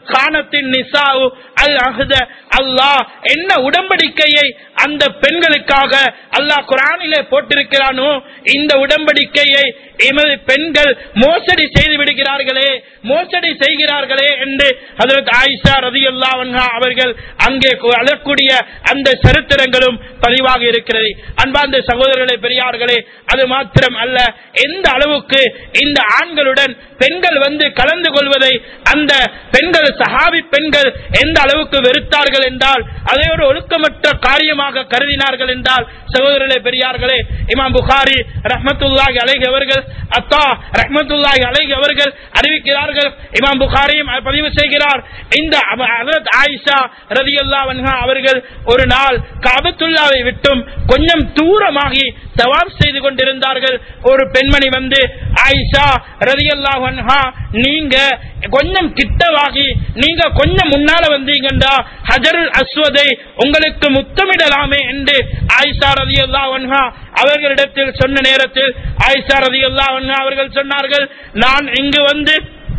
S1: காணத்தின் நிசாவு அல் அஹ்த அல்லாஹ் என்ன உடன்படிக்கையை அந்த பெண்களுக்காக அல்லாஹ் குரானிலே போட்டிருக்கிறானோ இந்த உடன்படிக்கையை எமது பெண்கள் மோசடி செய்து விடுகிறார்களே மோசடி செய்கிறார்களே என்று ஹதரத் ஆயிஷா ரதியுல்லா அவர்கள் அங்கே கு- அழக்கூடிய அந்த சரித்திரங்களும் பதிவாக இருக்கிறது அன்பார்ந்த சகோதரர்களே பெரியார்களே அது மாத்திரம் அல்ல எந்த அளவுக்கு இந்த ஆண்களுடன் பெண்கள் வந்து கலந்து கொள்வதை அந்த பெண்கள் சஹாபி பெண்கள் எந்த அளவுக்கு வெறுத்தார்கள் என்றால் அதை ஒரு ஒழுக்கமற்ற காரியமாக கருதினார்கள் என்றால் சகோதரர்களே பெரியார்களே இமாம் புகாரி ரஹ்மத்துல்லாஹி அலைஹி அவர்கள் அத்தா ரஹ்மத்துல்லாஹி அலைஹி அவர்கள் அறிவிக்கிறார்கள் இமாம் புகாரியும் பதிவு செய்கிறார் இந்த அப- ஹஜரத் ஆயிஷா ரதியுல்லாஹு அன்ஹா அவர்கள் ஒரு நாள் காபத்துல்லாவை விட்டும் கொஞ்சம் தூரமாகி தவாப் செய்து கொண்டிருந்தார்கள் ஒரு பெண்மணி வந்து ஆயிஷா ரதியல்லாஹு அன்ஹா நீங்க கொஞ்சம் கிட்டவாகி நீங்க கொஞ்சம் முன்னால வந்தீங்கண்டா ஹஜருல் அஸ்வதை உங்களுக்கு முத்தமிடலாமே என்று ஆயிஷா ரதியல்லாஹு அன்ஹா அவர்களிடத்தில் சொன்ன நேரத்தில் ஆயிஷா ரதியல்லாஹு அன்ஹா அவர்கள் சொன்னார்கள் நான் இங்கு வந்து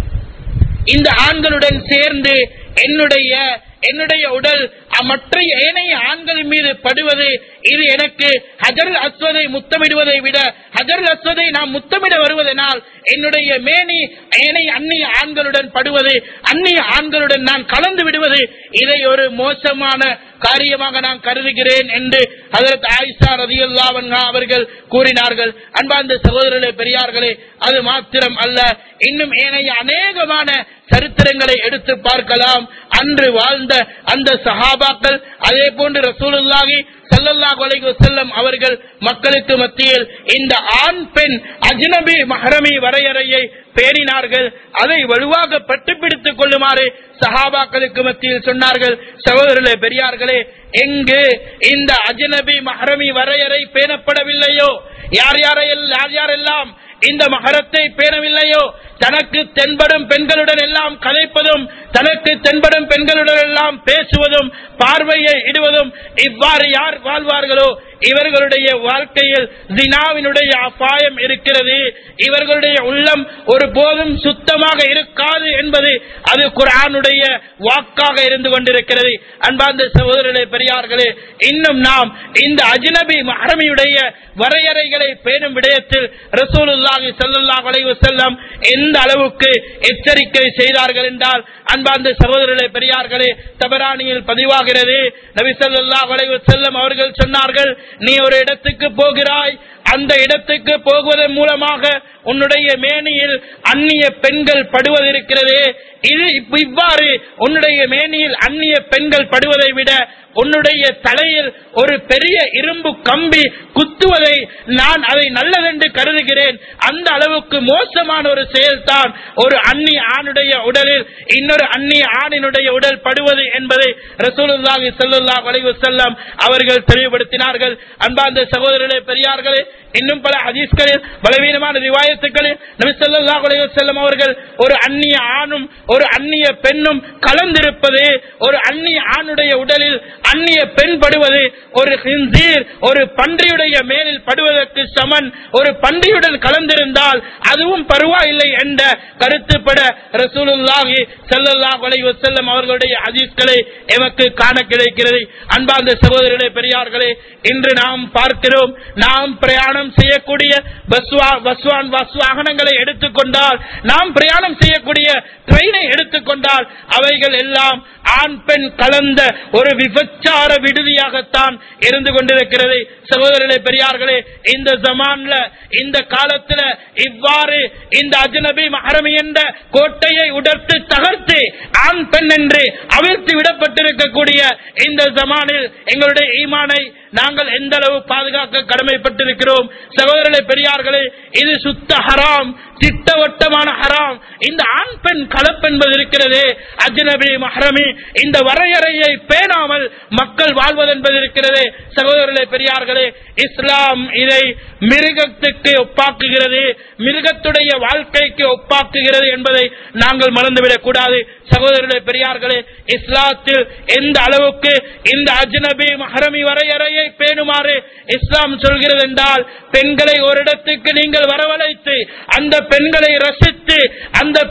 S1: இந்த ஆண்களுடன் சேர்ந்து என்னுடைய என்னுடைய உடல் அ- மற்ற ஏனைய ஆண்கள் மீது படுவது இது எனக்கு ஹஜர் அஸ்வதை முத்தமிடுவதை விட ஹஜர் அஸ்வதை நாம் முத்தமிட வருவதனால் என்னுடைய மேனி ஏனைய அந்நிய ஆண்களுடன் படுவது அந்நிய ஆண்களுடன் நான் கலந்து விடுவது இதை ஒரு மோசமான காரியமாக நான் கருதுகிறேன் என்று ஹதரத் ஆயிஷா ரதியுல்லாஹு அன்ஹா அவர்கள் கூறினார்கள் அன்பார்ந்த சகோதரர்களே பெரியார்களே அது மாத்திரம் அல்ல இன்னும் ஏனைய அநேகமான சரித்திரங்களை எடுத்து பார்க்கலாம் அன்று வாழ்ந்த அந்த சஹாபாக்கள் அதே போன்று ரசூலுல்லாஹி ஸல்லல்லாஹு அலைஹி வஸல்லம் அவர்கள் மக்களுக்கு மத்தியில் இந்த ஆண் பெண் அஜ்னபி மஹரமி வரையறையை பேணினார்கள் அதை வலுவாக பட்டுப்பிடித்துக் கொள்ளுமாறு சஹாபாக்களுக்கு மத்தியில் சொன்னார்கள் சகோதரர்களே பெரியார்களே எங்கு இந்த அஜ்னபி மஹரமி வரையறை பேணப்படவில்லையோ யார் யாரையெல்லாம் யார் யாரெல்லாம் இந்த மகரத்தை பேணவில்லையோ தனக்கு தென்படும் பெண்களுடன் எல்லாம் கலைப்பதும் தனக்கு தென்படும் பெண்களுடன் எல்லாம் பேசுவதும் பார்வையை இடுவதும் இவ்வாறு யார் வாழ்வார்களோ இவர்களுடைய வாழ்க்கையில் ஜினாவினுடைய அபாயம் இருக்கிறது இவர்களுடைய உள்ளம் ஒரு போதும் சுத்தமாக இருக்காது என்பது அது குர்ஆனுடைய வாக்காக இருந்து கொண்டிருக்கிறது அன்பார்ந்த சகோதரர்களே பெரியார்களே இன்னும் நாம் இந்த அஜ்னபி மஹரமியுடைய வரையறைகளை பேணும் விடயத்தில் ரசூலுல்லாஹி ஸல்லல்லாஹு அலைஹி வஸல்லம் எந்த அளவுக்கு எச்சரிக்கை செய்தார்கள் என்றால் அன்பார்ந்த சகோதரர்களே பெரியார்களே தபரானியில் பதிவாகிறது நபி ஸல்லல்லாஹு அலைஹி வஸல்லம் அவர்கள் சொன்னார்கள் நீ ஒரு இடத்துக்கு போகிறாய் அந்த இடத்துக்கு போகுவதன் மூலமாக உன்னுடைய மேனியில் அந்நிய பெண்கள் படுவது இருக்கிறதே இது இப்ப- இவ்வாறு உன்னுடைய மேனியில் அந்நிய பெண்கள் படுவதை விட உன்னுடைய தலையில் ஒரு பெரிய இரும்பு கம்பி குத்துவதை நான் அதை நல்லதென்று கருதுகிறேன் அந்த அளவுக்கு மோசமான ஒரு செயல்தான் ஒரு அந்நிய ஆணுடைய உடலில் இன்னொரு அந்நிய ஆணினுடைய உடல் படுவது என்பதை ரசூலுல்லாஹி ஸல்லல்லாஹு அலைஹி வஸல்லம் அவர்கள் தெளிவுபடுத்தினார்கள் அன்பார்ந்த சகோதரர்களே பெரியார்களே இன்னும் பல ஹதீஸ்களில் பலவீனமான ரிவாயத்துக்களில் நபி ஸல்லல்லாஹு அலைஹி வஸல்லம் அவர்கள் ஒரு அந்நிய ஆணும் ஒரு அந்நிய பெண்ணும் கலந்திருப்பது ஒரு அந்நிய ஆணுடைய உடலில் அந்நிய பெண் படுவது ஒரு ஹிந்தீர் ஒரு பன்றியுடைய மேலில் படுவதற்கு சமன் ஒரு பன்றியுடன் கலந்திருந்தால் அதுவும் பரவாயில்லை என்ற கருத்துப்பட ரசூலுல்லாஹி ஸல்லல்லாஹு அலைஹி வஸல்லம் அவர்களுடைய ஹதீஸ்களை எமக்கு காண கிடைக்கிறது அன்பார்ந்த சகோதரர்களே பெரியார்களே இன்று நாம் பார்க்கிறோம் நாம் பிரயாணம் செய்யக்கூடிய பஸ் வா- பஸ் வான் பஸ் வாகனங்களை எடுத்துக்கொண்டால் நாம் பிரயாணம் செய்யக்கூடிய ட்ரெயினை எடுத்துக்கொண்டால் அவைகள் எல்லாம் ஆண் பெண் கலந்த ஒரு விபச்சார விடுதியாகத்தான் இருந்து கொண்டிருக்கிறது சகோதரர்களே பெரியார்களே இந்த ஜமான்ல இந்த காலத்துல இவ்வாறு இந்த அஜ்னபி மஹரமி என்ற கோட்டையை உடர்த்து தகர்த்து ஆண் பெண் என்று அவிழ்த்து விடப்பட்டிருக்கக்கூடிய இந்த ஜமானில் எங்களுடைய ஈமானை நாங்கள் எந்த அளவு பாதுகாக்க கடமைப்பட்டிருக்கிறோம் சகோதரர்களே பெரியார்களே இது சுத்த ஹராம் திட்டவட்டமான ஹராம் இந்த ஆண் பெண் கலப்பென்பது இருக்கிறதே அஜ்னபி மஹரமி இந்த வரையறையை பேணாமல் மக்கள் வாழ்வதென்பது இருக்கிறதே சகோதரர்களே பெரியார்களே இஸ்லாம் இதை மிருகத்துக்கு ஒப்பாக்குகிறது மிருகத்துடைய வாழ்க்கைக்கு ஒப்பாக்குகிறது என்பதை நாங்கள் மறந்துவிடக் கூடாது சகோதரர்களே பெரியார்களே இஸ்லாத்தில் எந்த அளவுக்கு இந்த அஜ்னபி மஹரமி வரையறையை பேணுமாறு இஸ்லாம் சொல்கிறது என்றால் பெண்களை ஒரு இடத்துக்கு நீங்கள் வரவழைத்து அந்த பெண்களை ரசித்து அந்த பெண்கள் அந்த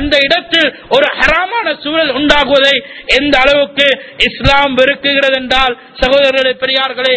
S1: அந்த இடத்தில் ஒரு ஹராமான சூழல் உண்டாகுவதை எந்த அளவுக்கு இஸ்லாம் வெறுக்குகிறது என்றால் சகோதரர்களே பெரியார்களே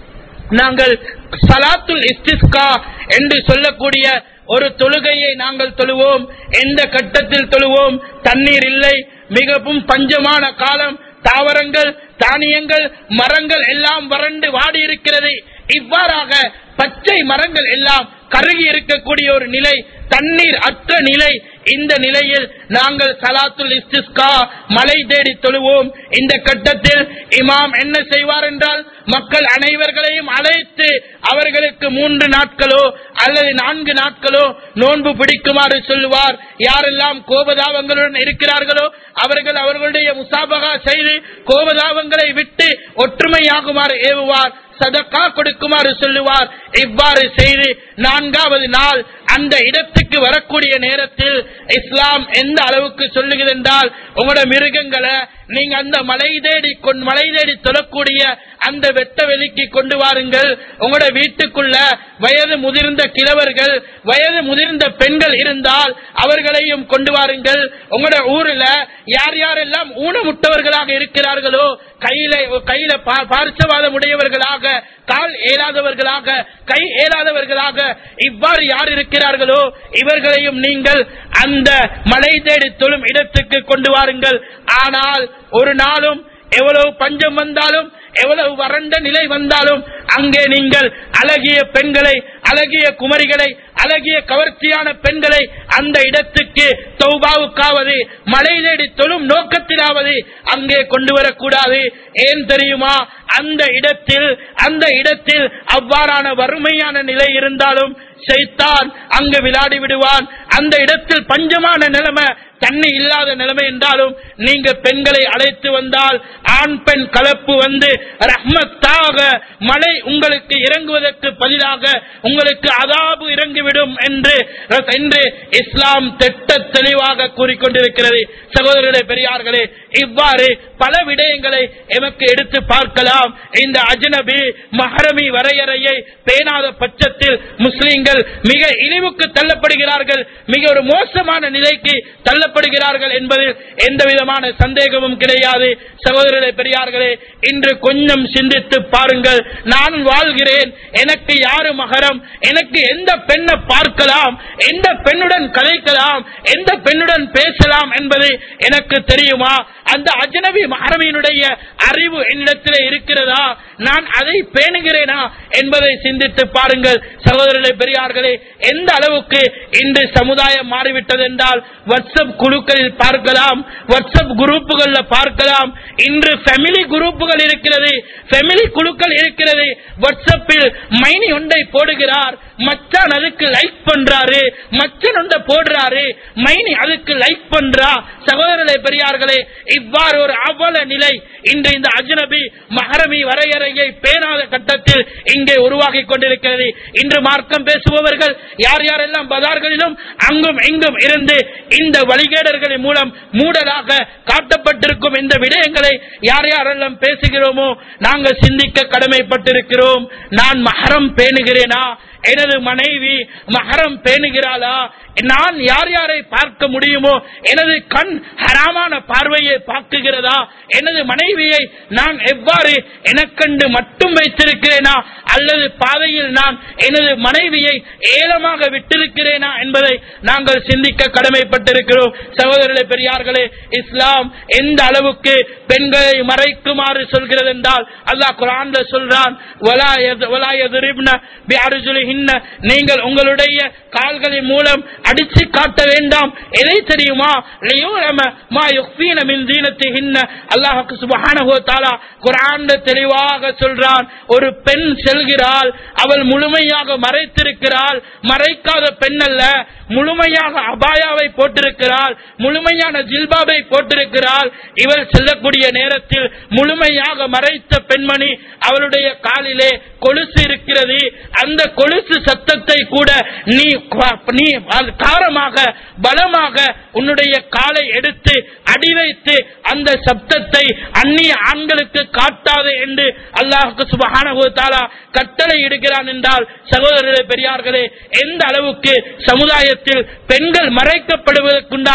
S1: நாங்கள் சலாத்துல் இஸ்திஸ்கா என்று சொல்லக்கூடிய ஒரு தொழுகையை நாங்கள் தொழுவோம் எந்த கட்டத்தில் தொழுவோம் தண்ணீர் இல்லை மிகவும் பஞ்சமான காலம் தாவரங்கள் தானியங்கள் மரங்கள் எல்லாம் வறண்டு வாடி இருக்கிறது இவ்வாறாக பச்சை மரங்கள் எல்லாம் கருகி இருக்கக்கூடிய ஒரு நிலை தண்ணீர் அற்ற நிலை இந்த நிலையில் நாங்கள் சலாத்துல் இஸ்திஸ்கா மலை தேடி தொழுவோம் இந்த கட்டத்தில் இமாம் என்ன செய்வார் என்றால் மக்கள் அனைவர்களையும் அழைத்து அவர்களுக்கு மூன்று நாட்களோ அல்லது நான்கு நாட்களோ நோன்பு பிடிக்குமாறு சொல்லுவார் யாரெல்லாம் கோபதாபங்களுடன் இருக்கிறார்களோ அவர்கள் அவர்களுடைய முசாபகா செய்து கோபதாபங்களை விட்டு ஒற்றுமையாகுமாறு ஏவுவார் சதக்கா கொடுக்குமாறு சொல்லுவார் இவ்வாறு செய்து நான்காவது நாள் அந்த இடத்துக்கு வரக்கூடிய நேரத்தில் இஸ்லாம் எந்த அளவுக்கு சொல்லுகிறது என்றால் உங்களோட மிருகங்களை நீங்க அந்த மலை தேடி கொண்- மலை தேடி தொழக்கூடிய அந்த வெட்ட வெளிக்கு கொண்டு வாருங்கள் உங்களோட வீட்டுக்குள்ள வயது முதிர்ந்த கிழவர்கள் வயது முதிர்ந்த பெண்கள் இருந்தால் அவர்களையும் கொண்டு வாருங்கள் உங்களோட ஊர்ல யார் யாரெல்லாம் ஊனமுட்டவர்களாக இருக்கிறார்களோ கையில கையில பா- பார்ச்சவாதம் உடையவர்களாக கால் ஏலாதவர்களாக கை ஏலாதவர்களாக இவ்வாறு யார் இருக்கிறார்களோ இவர்களையும் நீங்கள் அந்த மலை தேடி தொழும் இடத்துக்கு கொண்டு வாருங்கள் ஆனால் ஒரு நாளும் எவ்வளவு பஞ்சம் வந்தாலும் எவ்வளவு வறண்ட நிலை வந்தாலும் அங்கே நீங்கள் அழகிய பெண்களை அழகிய குமரிகளை அழகிய கவர்ச்சியான பெண்களை அந்த இடத்துக்கு தௌபாவுக்காவது மலை தேடி தொழும் நோக்கத்திலாவது அங்கே கொண்டு வரக்கூடாது ஏன் தெரியுமா அந்த இடத்தில் அந்த இடத்தில் அவ்வாறான வறுமையான நிலை இருந்தாலும் சைத்தான் அங்கு விளையாடி விடுவான் அந்த இடத்தில் பஞ்சமான நிலைமை தண்ணி இல்லாத நிலைமை என்றாலும் நீங்க பெண்களை அழைத்து வந்தால் ஆண் பெண் கலப்பு வந்து ரஹ்மத்தாக மழை உங்களுக்கு இறங்குவதற்கு பதிலாக உங்களுக்கு அதாபு இறங்கிவிடும் என்று என்று இஸ்லாம் திட்ட தெளிவாக கூறிக்கொண்டிருக்கிறது சகோதரர்களே பெரியார்களே இவ்வாறு பல விடயங்களை எமக்கு எடுத்து பார்க்கலாம் இந்த அஜ்னபி மஹரமி வரையறையை பேணாத பட்சத்தில் முஸ்லிம்கள் மிக இழிவுக்கு தள்ளப்படுகிறார்கள் மிக ஒரு மோசமான நிலைக்கு தள்ளப்படுகிறார்கள் என்பதில் எந்த விதமான சந்தேகமும் கிடையாது சகோதரர்களே பெரியார்களே இன்று கொஞ்சம் சிந்தித்து பாருங்கள் நான் வாழ்கிறேன் எனக்கு யாரு மகரம் எனக்கு எந்த பெண்ணை பார்க்கலாம் எந்த பெண்ணுடன் கலைக்கலாம் எந்த பெண்ணுடன் பேசலாம் என்பது எனக்கு தெரியுமா அந்த அஜனபி மகரமியினுடைய அறிவு என்னிடத்திலே இருக்கிறதா நான் அதை பேணுகிறேனா என்பதை சிந்தித்து பாருங்கள் சகோதரர்களே பெரியார்களே எந்த அளவுக்கு இன்று சமுதாயம் மாறிவிட்டது என்றால் வாட்ஸ்அப் குழுக்களில் பார்க்கலாம் வாட்ஸ்அப் குரூப்புகள்ல பார்க்கலாம் இன்று ஃபேமிலி குரூப்புகள் இருக்கிறது ஃபேமிலி குழுக்கள் இருக்கிறது வாட்ஸ்அப்பில் மைனி ஒன்றை போடுகிறார் மச்சான் அதுக்கு லைக் பண்றாரு மச்சன் ஒன்றை போடுறாரு மைனி அதுக்கு லைக் பண்றா சகோதரர்களே பெரியார்களே இவ்வாறு ஒரு அவல நிலை இன்று இந்த அஜ்னபி மஹரமி வரையறையை பேணாத கட்டத்தில் இங்கே உருவாகி கொண்டிருக்கிறது இன்று மார்க்கம் பேசுபவர்கள் யார் யாரெல்லாம் பஜார்களிலும் அங்கும் இங்கும் இருந்து இந்த வழிகேடர்களின் மூலம் மூடலாக காட்டப்பட்டிருக்கும் இந்த விடயங்களை யார் யாரெல்லாம் பேசுகிறோமோ நாங்கள் சிந்திக்க கடமைப்பட்டிருக்கிறோம் நான் மஹரம் பேணுகிறேனா எனது மனைவி மகரம் பேணுகிறாளா நான் யார் யாரை பார்க்க முடியுமோ எனது கண் ஹராமான பார்வையை பார்க்குகிறதா எனது மனைவியை நான் எவ்வாறு எனக்கண்டு மட்டும் வைத்திருக்கிறேனா அல்லது பாதையில் நான் எனது மனைவியை ஏலமாக விட்டிருக்கிறேனா என்பதை நாங்கள் சிந்திக்க கடமைப்பட்டிருக்கிறோம் சகோதரர்களே பெரியார்களே இஸ்லாம் எந்த அளவுக்கு பெண்களை மறைக்குமாறு சொல்கிறது என்றால் அல்லாஹ் குரான்ல சொல்றான் "வலா யத்- வலா யதுரிப்ன பிஅர்ஜுலிஹின்ன." நீங்கள் உங்களுடைய கால்களின் மூலம் அடிச்சு காட்ட வேண்டாம் எதை தெரியுமா லியுலம மா யுக்ஃபீன மின் தீனத்திஹின்ன அல்லாஹ் சுப்ஹானஹு வ தஆலா குர்ஆன்ல தெளிவாக சொல்றான் ஒரு பெண் செல்கிறாள் அவள் முழுமையாக மறைத்திருக்கிறாள் மறைக்காத பெண் அல்ல முழுமையாக அபாயாவை போட்டிருக்கிறாள் முழுமையான ஜில்பாபை போட்டிருக்கிறாள் இவள் செல்லக்கூடிய நேரத்தில் முழுமையாக மறைத்த பெண்மணி அவளுடைய காலிலே கொலுசு இருக்கிறது அந்த கொலுசு சத்தத்தை கூட நீ நீ காரமாக பலமாக உன்னுடைய காலை எடுத்து அடி வைத்து அந்த சப்தத்தை அந்நிய ஆண்களுக்கு காட்டாது என்று அல்லாஹுக்கு சுபஹானஹு தஆலா கட்டளை இடுகிறான் என்றால் சகோதரர்களே பெரியார்களே எந்த அளவுக்கு சமுதாயத்தில் பெண்கள் மறைக்கப்படுவதற்குண்டான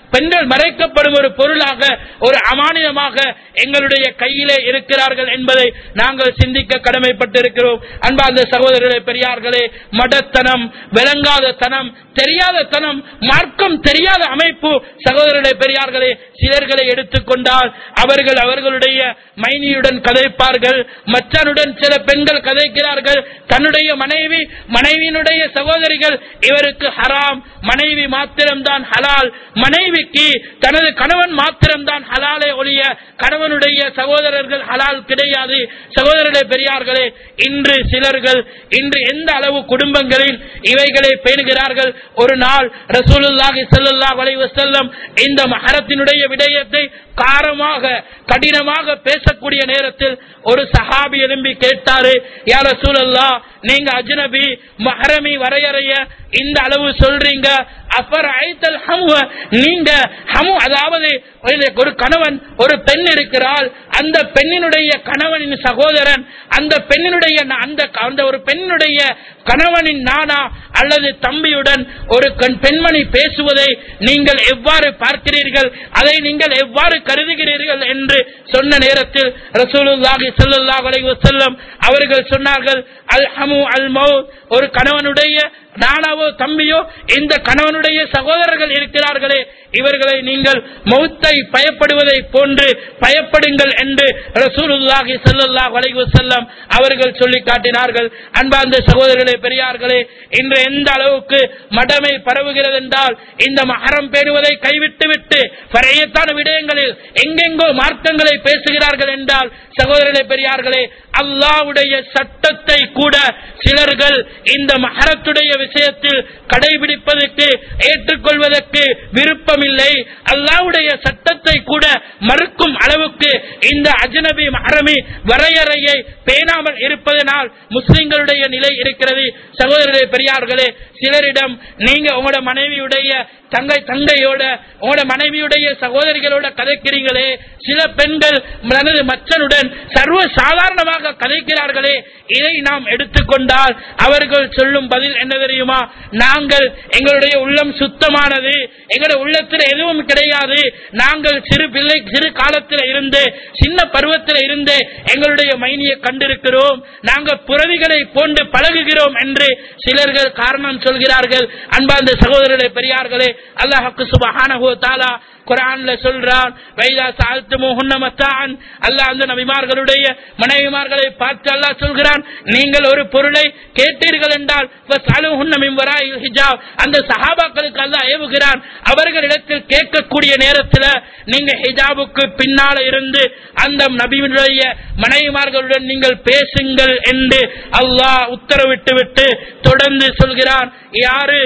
S1: பெண்கள் மறைக்கப்படும் ஒரு பொருளாக ஒரு அமானியமாக எங்களுடைய கையிலே இருக்கிறார்கள் என்பதை நாங்கள் சிந்திக்க கடமைப்பட்டிருக்கிறோம் அன்பார்ந்த சகோதரர்களே பெரியார்களே மடத்தனம் விளங்காத தனம் தெரியாத தனம் மார்க்கம் தெரியாத அமைப்பு சகோதரர்களே பெரியார்களே சிலர்களை எடுத்துக்கொண்டால் அவர்கள் அவர்களுடைய மைனியுடன் கதைப்பார்கள் மச்சானுடன் சில பெண்கள் கதைக்கிறார்கள் தன்னுடைய மனைவி மனைவியினுடைய சகோதரிகள் இவருக்கு ஹராம் மனைவி மாத்திரம்தான் ஹலால் மனைவிக்கு தனது கணவன் மாத்திரம்தான் ஹலாலே ஒழிய கணவனுடைய சகோதரர்கள் ஹலால் கிடையாது சகோதரர்களே பெரியார்களே இன்று சிலர்கள் இன்று எந்த அளவு குடும்பங்களில் இவைகளை பேணுகிறார்கள் ஒரு நாள் ரசூலுல்லாஹி ஸல்லல்லாஹு அலைஹி வஸல்லம் இந்த மஹரத்தினுடைய விடயத்தை காரமாக கடினமாக பேசக்கூடிய நேரத்தில் ஒரு சஹாபி எழும்பி கேட்டாரு யா ரசூலல்லாஹ் நீங்க அஜ்னபி மஹரமி வரையறைய இந்த அளவு சொல்றீங்க அஃபர் ஐத்தல் ஹமுவ நீங்க ஹமு அதாவது ஒரு கணவன் ஒரு பெண் இருக்கிறாள் அந்த பெண்ணினுடைய கணவனின் சகோதரன் அந்த பெண்ணினுடைய அந்த அந்த ஒரு பெண்ணுடைய கணவனின் நானா அல்லது தம்பியுடன் ஒரு கண் பெண்மணி பேசுவதை நீங்கள் எவ்வாறு பார்க்கிறீர்கள் அதை நீங்கள் எவ்வாறு கருதுகிறீர்கள் என்று சொன்ன நேரத்தில் ரசூலுல்லாஹி ஸல்லல்லாஹு அலைஹி வஸல்லம் அவர்கள் சொன்னார்கள் அல் ஹமு அல் மௌத் ஒரு கணவனுடைய நானாவோ தம்பியோ இந்த கணவனுடைய சகோதரர்கள் இருக்கிறார்களே இவர்களை நீங்கள் மௌத்தை பயப்படுவதை போன்று பயப்படுங்கள் என்று ரசூலுல்லாஹி ஸல்லல்லாஹு அலைஹி வஸல்லம் அவர்கள் சொல்லி காட்டினார்கள் அன்பார்ந்த சகோதரர்களே பெரியார்களே இன்று எந்த அளவுக்கு மடமை பரவுகிறது என்றால் இந்த மகரம் பேணுவதை கைவிட்டு விட்டு பழையத்தான விடயங்களில் எங்கெங்கோ மார்க்கங்களை பேசுகிறார்கள் என்றால் சகோதரர்களே பெரியார்களே அல்லாவுடைய சட்டத்தை கூட சிலர்கள் இந்த மகரத்துடைய விஷயத்தில் கடைபிடிப்பதற்கு ஏற்றுக்கொள்வதற்கு விருப்பமில்லை அல்லாவுடைய சட்டத்தை கூட மறுக்கும் அளவுக்கு இந்த அஜனபி மஹரமி வரையறையை பேணாமல் இருப்பதனால் முஸ்லிம்களுடைய நிலை இருக்கிறது சகோதரர்களே பெரியார்களே சிலரிடம் நீங்க உங்களோட மனைவியுடைய தங்கை தங்கையோட உங்களோட மனைவியுடைய சகோதரிகளோட கதைக்கிறீங்களே சில பெண்கள் தனது மச்சனுடன் சர்வ சாதாரணமாக கதைக்கிறார்களே இதை நாம் எடுத்துக்கொண்டால் அவர்கள் சொல்லும் பதில் என்ன தெரியுமா நாங்கள் எங்களுடைய உள்ளம் சுத்தமானது எங்களுடைய உள்ளத்தில் எதுவும் கிடையாது நாங்கள் சிறு பிள்ளை சிறு காலத்தில் இருந்து சின்ன பருவத்தில் இருந்து எங்களுடைய மைனியை கண்டிருக்கிறோம் நாங்கள் புறவிகளை போன்று பழகுகிறோம் என்று சிலர்கள் காரணம் சொல்கிறார்கள் அன்பார்ந்த சகோதரர்களே பெரியார்களே அல்லாஹுக்கு சுபஹானஹு தஆலா குர்ஆன்ல சொல்றான் வைதா சால்துமுஹுன்ன மத்தான் அல்லாஹ் அந்த நபிமார்களுடைய மனைவிமார்களை பார்த்து அல்லாஹ் சொல்கிறான் நீங்கள் ஒரு பொருளை கேட்டீர்கள் என்றால் ஃபஸ்அலுஹுன்ன மின் வராஇல் ஹிஜாப் அந்த சஹாபாக்களுக்கு அல்லாஹ் ஏவுகிறான் அவர்களிடத்தில் கேட்கக்கூடிய நேரத்தில் நீங்க ஹிஜாபுக்கு பின்னால இருந்து அந்த நபியினுடைய மனைவிமார்களுடன் நீங்கள் பேசுங்கள் என்று அல்லாஹ் உத்தரவிட்டு விட்டு தொடர்ந்து சொல்கிறான் யாரு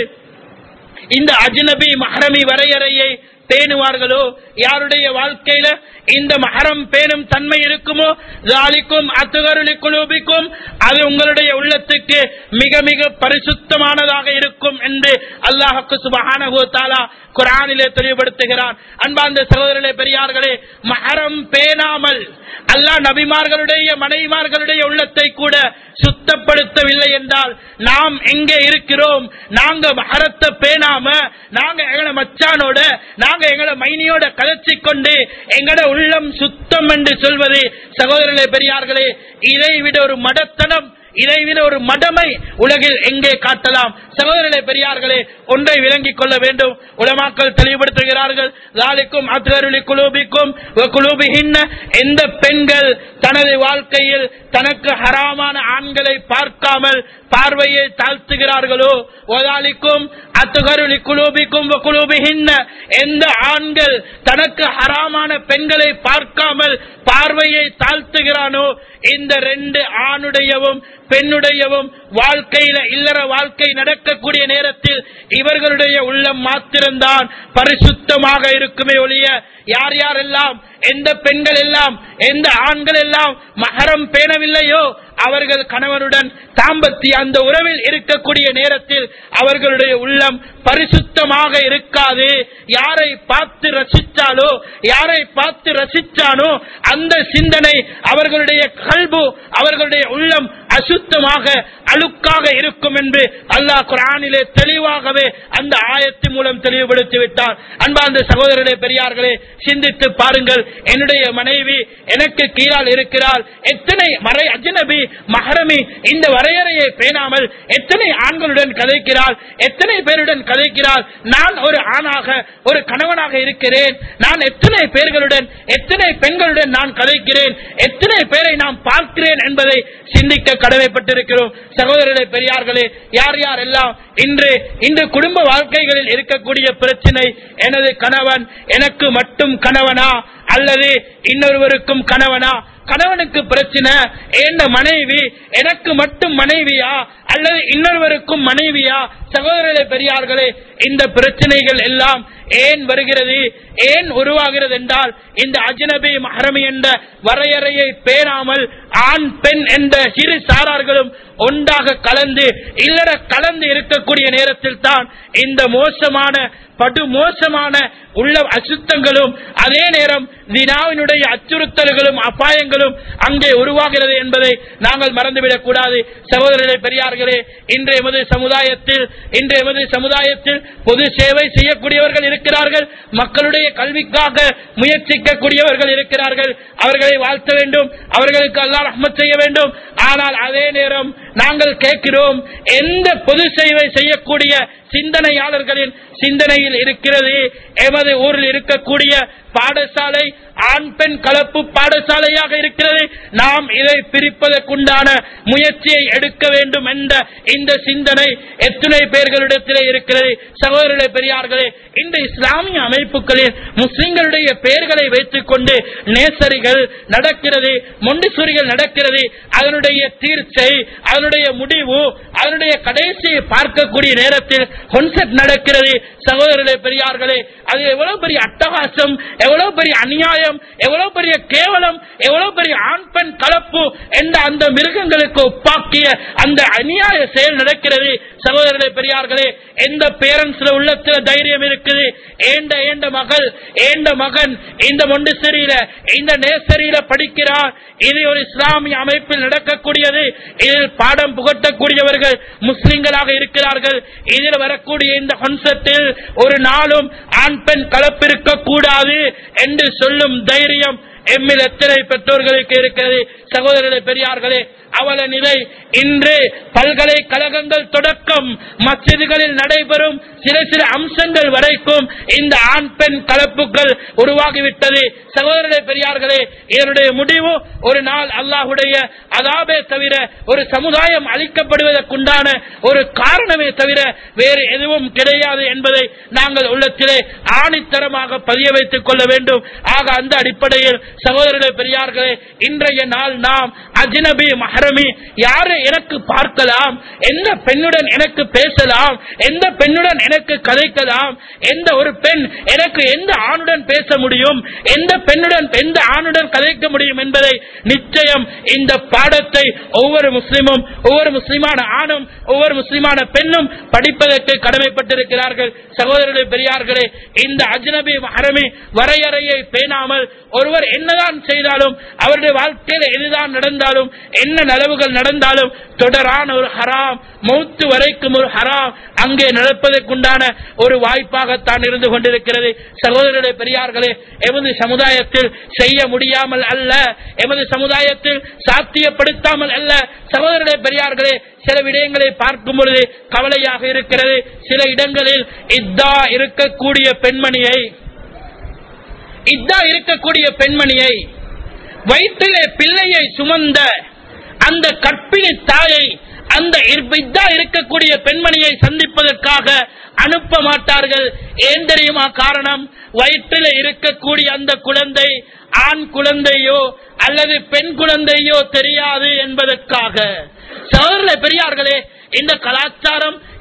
S1: இந்த அஜ்னபி மஹரமி வரையறையை பேணுவார்களோ யாருடைய வாழ்க்கையில இந்த மஹரம் பேணும் தன்மை இருக்குமோ ஜாலிக்கும் அத்துகருளி குலூபிக்கும் அது உங்களுடைய உள்ளத்துக்கு மிக மிக பரிசுத்தமானதாக இருக்கும் என்று அல்லாஹுக்கு சுபஹானஹு தஆலா குர்ஆனிலே தெளிவுபடுத்துகிறான் அன்பார்ந்த சகோதரர்களே பெரியார்களே மஹரம் பேணாமல் அல்லாஹ் நபிமார்களுடைய மனைவிமார்களுடைய உள்ளத்தை கூட சுத்தப்படுத்தவில்லை என்றால் நாம் எங்கே இருக்கிறோம் நாங்க மஹரத்தை பேணாம நாங்க எங்களை மச்சானோட நாங்க எங்களை மைனியோட கதைச்சி கொண்டு எங்கட உள்ளம் சுத்தம் என்று சொல்வது சகோதரர்களே பெரியார்களே இதை விட ஒரு மடத்தனம் இதை விட ஒரு மடமை உலகில் எங்கே காட்டலாம் சகோதரர்களே பெரியார்களே ஒன்றை விளங்கிக் கொள்ள வேண்டும் உலமாக்கள் தெளிவுபடுத்துகிறார்கள் லாலிக்கும் அத்கருளி குலூபிக்கும் குலூபிஹின்ன எந்த பெண்கள் தனது வாழ்க்கையில் தனக்கு ஹராமான ஆண்களை பார்க்காமல் பார்வையை தாழ்த்துகிறார்களோ ஒதாலிக்கும் அத்துகருளி குலூபிக்கும் குலூபிஹின்ன எந்த ஆண்கள் தனக்கு ஹராமான பெண்களை பார்க்காமல் பார்வையை தாழ்த்துகிறானோ இந்த ரெண்டு ஆணுடையவும் பெண்ணுடையவும் வாழ்க்கையில இல்லற வாழ்க்கை நடக்கக்கூடிய நேரத்தில் இவர்களுடைய உள்ளம் மாத்திரம்தான் பரிசுத்தமாக இருக்குமே ஒழிய யார் யாரெல்லாம் எந்த பெண்கள் எல்லாம் எந்த ஆண்கள் எல்லாம் மகரம் பேணவில்லையோ அவர்கள் கணவனுடன் தாம்பத்திய அந்த உறவில் இருக்கக்கூடிய நேரத்தில் அவர்களுடைய உள்ளம் பரிசுத்தமாக இருக்காது யாரை பார்த்து ரசித்தாலோ யாரை பார்த்து ரசித்தானோ அந்த சிந்தனை அவர்களுடைய கல்பு அவர்களுடைய உள்ளம் அசுத்தமாக அழுக்காக இருக்கும் என்று அல்லாஹ் குரானிலே தெளிவாகவே அந்த ஆயத்தின் மூலம் தெளிவுபடுத்தி விட்டார் அன்பார்ந்த சகோதரர்களே பெரியார்களே சிந்தித்து பாருங்கள் என்னுடைய மனைவி எனக்கு கீழால் இருக்கிறாள் எத்தனை மறை அஜ்னபி மஹரமி இந்த வரையறையை பேணாமல் எத்தனை ஆண்களுடன் கதைக்கிறாள் எத்தனை பேருடன் கதைக்கிறாள் நான் ஒரு ஆணாக ஒரு கணவனாக இருக்கிறேன் நான் எத்தனை பேர்களுடன் எத்தனை பெண்களுடன் நான் கதைக்கிறேன் எத்தனை பேரை நான் பார்க்கிறேன் என்பதை சிந்திக்க கடமைப்பட்டிருக்கிறோம் சகோதரர்களே பெரியார்களே யார் யார் எல்லாம் இன்று இன்று குடும்ப வாழ்க்கைகளில் இருக்கக்கூடிய பிரச்சனை எனது கணவன் எனக்கு மட்டும் கணவனா அல்லது இன்னொருவருக்கும் கணவனா கணவனுக்கு பிரச்சனை என்ன மனைவி எனக்கு மட்டும் மனைவியா அல்லது இன்னொருவருக்கும் மனைவியா சகோதரர்களே பெரியார்களே இந்த பிரச்சனைகள் எல்லாம் ஏன் வருகிறது ஏன் உருவாகிறது என்றால் இந்த அஜ்னபி மஹரமி என்ற வரையறையை பேராமல் ஆண் பெண் என்ற சிறு சாரார்களும் ஒன்றாக கலந்து இல்லற கலந்து இருக்கக்கூடிய நேரத்தில் தான் இந்த மோசமான படு மோசமான உள்ள அசுத்தங்களும் அதே நேரம் தினாவினுடைய அச்சுறுத்தல்களும் அபாயங்களும் அங்கே உருவாகிறது என்பதை நாங்கள் மறந்துவிடக் கூடாது சகோதரர்களே பெரியார்களே இன்று எமது சமுதாயத்தில் இன்று எமது சமுதாயத்தில் பொது சேவை செய்யக்கூடியவர்கள் இருக்கிறார்கள் மக்களுடைய கல்விக்காக முயற்சிக்கக்கூடியவர்கள் இருக்கிறார்கள் அவர்களை வாழ்த்த வேண்டும் அவர்களுக்கு அல்லாஹ் ரஹ்மத் செய்ய வேண்டும் ஆனால் அதே நேரம் நாங்கள் கேட்கிறோம் எந்த பொது சேவை செய்யக்கூடிய சிந்தனையாளர்களின் சிந்தனையில் இருக்கிறது எமது ஊரில் இருக்கக்கூடிய பாடசாலை ஆண் பெண் கலப்பு பாடசாலையாக இருக்கிறது நாம் இதை பிரிப்பதற்குண்டான முயற்சியை எடுக்க வேண்டும் என்ற இந்த சிந்தனை எத்தனை பேர்களிடத்திலே இருக்கிறது சகோதரர்களே பெரியார்களே இந்த இஸ்லாமிய அமைப்புகளில் முஸ்லிம்களுடைய பெயர்களை வைத்துக் கொண்டு நேசரிகள் நடக்கிறது மொண்டிசுரிகள் நடக்கிறது அதனுடைய தீர்ச்சை அதனுடைய முடிவு அதனுடைய கடைசியை பார்க்கக்கூடிய நேரத்தில் கொன்செப்ட் நடக்கிறது சகோதரர்களே பெரியார்களே அது எவ்வளவு பெரிய அட்டகாசம் எவ்வளவு பெரிய அநியாயம் எவ்வளவு பெரிய கேவலம் எவ்வளவு பெரிய ஆண் பெண் கலப்பு என்ற அந்த மிருகங்களுக்கு ஒப்பாக்கிய அந்த அநியாய செயல் நடக்கிறது சகோதரர்களே பெரியார்களே எந்த பேரண்ட்ஸ்ல உள்ளத்துல தைரியம் இருக்குது ஏண்ட ஏண்ட மகள் ஏண்ட மகன் இந்த மொண்டிசரியில இந்த நேசரியில படிக்கிறார் இது ஒரு இஸ்லாமிய அமைப்பில் நடக்கக்கூடியது இதில் பாடம் புகட்டக்கூடியவர்கள் முஸ்லிம்களாக இருக்கிறார்கள் இதில் வரக்கூடிய இந்த கான்செப்டில் ஒரு நாளும் ஆண் பெண் கலப்பிருக்க கூடாது என்று சொல்லும் தைரியம் எம்மில் எத்தனை பெற்றோர்களுக்கு இருக்கிறது சகோதரர்களே பெரியார்களே அவல நிலை இன்று பல்கலைக்கழகங்கள் தொடக்கம் மசிதிகளில் நடைபெறும் சில சில அம்சங்கள் வரைக்கும் இந்த ஆண் பெண் கலப்புகள் உருவாகிவிட்டது சகோதரர்களே பெரியார்களே இதனுடைய முடிவு ஒரு நாள் அல்லாஹுடைய அதாபே தவிர ஒரு சமுதாயம் அளிக்கப்படுவதற்குண்டான ஒரு காரணமே தவிர வேறு எதுவும் கிடையாது என்பதை நாங்கள் உள்ளத்திலே ஆணித்தரமாக பதிய வைத்துக் கொள்ள வேண்டும் ஆக அந்த அடிப்படையில் சகோதரர்களே பெரியார்களே இன்றைய நாள் நாம் அஜ்னபி மஹரமி யாரை எனக்கு பார்க்கலாம் எந்த பெண்ணுடன் எனக்கு பேசலாம் எந்த பெண்ணுடன் எனக்கு கதைக்கலாம் எந்த ஒரு பெண் எனக்கு எந்த ஆணுடன் பேச முடியும் எந்த பெண்ணுடன் எந்த ஆணுடன் கதைக்க முடியும் என்பதை நிச்சயம் இந்த பாடத்தை ஒவ்வொரு முஸ்லிமும் ஒவ்வொரு முஸ்லிமான ஆணும் ஒவ்வொரு முஸ்லிமான பெண்ணும் படிப்பதற்கு கடமைப்பட்டிருக்கிறார்கள் சகோதரர்களே பெரியார்களே இந்த அஜ்னபி மஹரமி வரையறையை பேணாமல் ஒருவர் என்னதான் செய்தாலும் அவருடைய வாழ்க்கையில் எதுதான் நடந்தாலும் என்ன நலவுகள் நடந்தாலும் தொடரான ஒரு ஹராம் மௌத்து வரைக்கும் ஒரு ஹராம் அங்கே நடப்பதற்குண்டான ஒரு வாய்ப்பாகத்தான் இருந்து கொண்டிருக்கிறது சகோதரர்களே பெரியார்களே எமது சமுதாயத்தில் செய்ய முடியாமல் அல்ல எமது சமுதாயத்தில் சாத்தியப்படுத்தாமல் அல்ல சகோதரர்களே பெரியார்களே சில விடயங்களை பார்க்கும் பொழுது கவலையாக இருக்கிறது சில இடங்களில் இதா இருக்கக்கூடிய பெண்மணியை இதா இருக்கக்கூடிய பெண்மணியை வயிற்றிலே பிள்ளையை சுமந்த அந்த கற்பிணி தாயை அந்த இதா இருக்கக்கூடிய பெண்மணியை சந்திப்பதற்காக அனுப்ப மாட்டார்கள் ஏன் தெரியுமா காரணம் வயிற்றில் இருக்கக்கூடிய அந்த குழந்தை ஆண் குழந்தையோ அல்லது பெண் குழந்தையோ தெரியாது என்பதற்காக சகோதர பெரியார்களே இந்த கலாச்சாரம்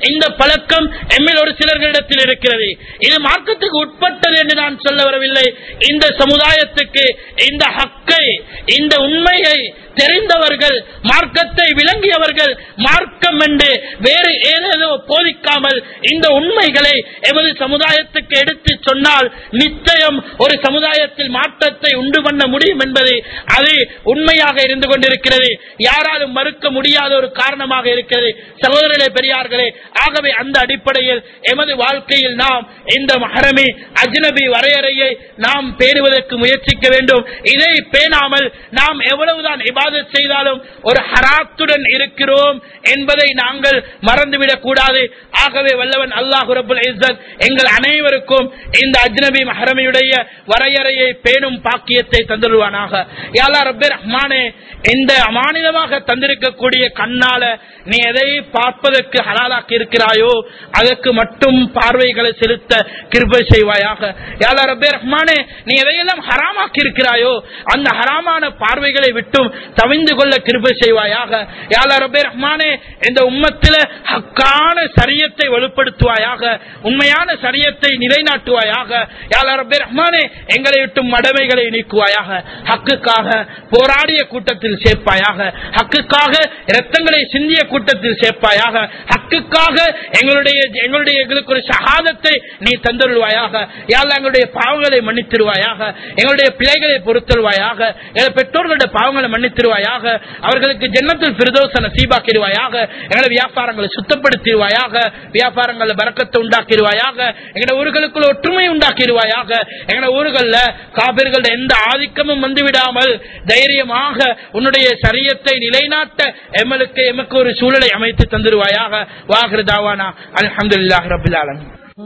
S1: இந்த பழக்கம் எம்மில் ஒரு சிலர்களிடத்தில் இருக்கிறது இது மார்க்கத்துக்கு உட்பட்டது என்று நான் சொல்ல வரவில்லை இந்த சமுதாயத்துக்கு இந்த ஹக்கை இந்த உண்மையை தெரிந்தவர்கள் மார்க்கத்தை விளங்கியவர்கள் மார்க்கம் என்று வேறு ஏதேதோ போதிக்காமல் இந்த உண்மைகளை எமது சமுதாயத்துக்கு எடுத்து சொன்னால் நிச்சயம் ஒரு சமுதாயத்தில் மாற்றத்தை உண்டு பண்ண முடியும் என்பது அது உண்மையாக இருந்து கொண்டிருக்கிறது யாராலும் மறுக்க முடியாத ஒரு காரணமாக இருக்கிறது சகோதரர்களே பெரியார்களே ஆகவே அந்த அடிப்படையில் எமது வாழ்க்கையில் நாம் இந்த மஹரமி அஜ்னபி வரையறையை நாம் பேணுவதற்கு முயற்சிக்க வேண்டும் இதை பேணாமல் நாம் எவ்வளவுதான் இபாதத் செய்தாலும் ஒரு ஹராத்துடன் இருக்கிறோம் என்பதை நாங்கள் மறந்துவிடக் கூடாது ஆகவே வல்லவன் அல்லாஹ் ரபுல் இஸ்ஸத் எங்கள் அனைவருக்கும் இந்த அஜ்னபி மஹரமியுடைய வரையறையை பேணும் பாக்கியத்தை தந்துடுவானாக யாலா ரப்பே ரஹ்மானே இந்த அமானிதமாக தந்திருக்கக்கூடிய கண்ணால நீ எதை பார்ப்பதற்கு ஹலாலாக்கி இருக்கிறாயோ அதற்கு மட்டும் பார்வைகளை செலுத்த கிருபை செய்வாயாக யாலா ரப்பே ரஹ்மானே நீ எதையெல்லாம் ஹராமாக்கி இருக்கிறாயோ அந்த ஹராமான பார்வைகளை விட்டும் தவிந்து கொள்ள கிருபை செய்வாயாக யாலா ரப்பே ரஹ்மானே இந்த உம்மத்தில ஹக்கான சரியத்தை வலுப்படுத்துவாயாக உண்மையான சரியத்தை நிலைநாட்டுவாயாக யாலா ரப்பே ரஹ்மானே எங்களை விட்டும் மடமைகளை நீக்குவாயாக ஹக்குக்காக போராடிய கூட்டத்தில் சேர்ப்பாயாக ஹக்குக்காக இரத்தங்களை சிந்திய கூட்டத்தில் சேர்ப்பாயாக ஹக்குக்காக எங்களுடைய எங்களுடைய எங்களுக்கு ஒரு சகாதத்தை நீ தந்துருவாயாக யாழ்லா எங்களுடைய பாவங்களை மன்னித்திருவாயாக எங்களுடைய பிழைகளை பொறுத்தருவாயாக எங்கள் பெற்றோர்களுடைய பாவங்களை மன்னித்திருவாயாக அவர்களுக்கு ஜன்னத்தில் பிரதோச நசீபாக்கிடுவாயாக எங்களுடைய வியாபாரங்களை சுத்தப்படுத்திடுவாயாக வியாபாரங்களை பறக்கத்தை உண்டாக்கிடுவாயாக எங்களுடைய ஊர்களுக்குள்ள ஒற்றுமை உண்டாக்கிடுவாயாக எங்களுடைய ஊர்கள்ல காபிர்கள எந்த ஆதிக்கமும் வந்துவிடாமல் தைரியமாக உன்னுடைய சரியத்தை நிலைநாட்ட எமலுக்கு எமக்கு ஒரு சூழலை அமைத்து தந்துருவாயாக வாகிருதாவானா அல்ஹம்துலில்லாஹி ரபில் ஆலமீன்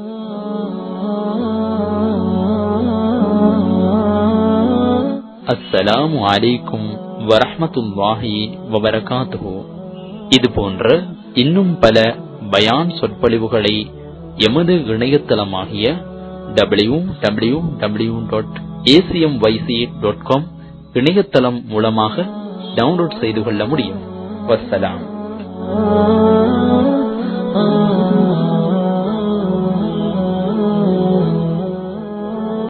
S2: அஸ்ஸலாமு அலைக்கும் வரஹ்மத்துல்லாஹி வபரகாத்துஹு இது போன்ற இன்னும் பல பயான் சொற்பொழிவுகளை எமது இணையதளமாகிய W W W dot ACM YC dot com இணையதளம் மூலமாக டவுன்லோட் செய்து கொள்ள முடியும் வஸ்ஸலாம்
S3: ah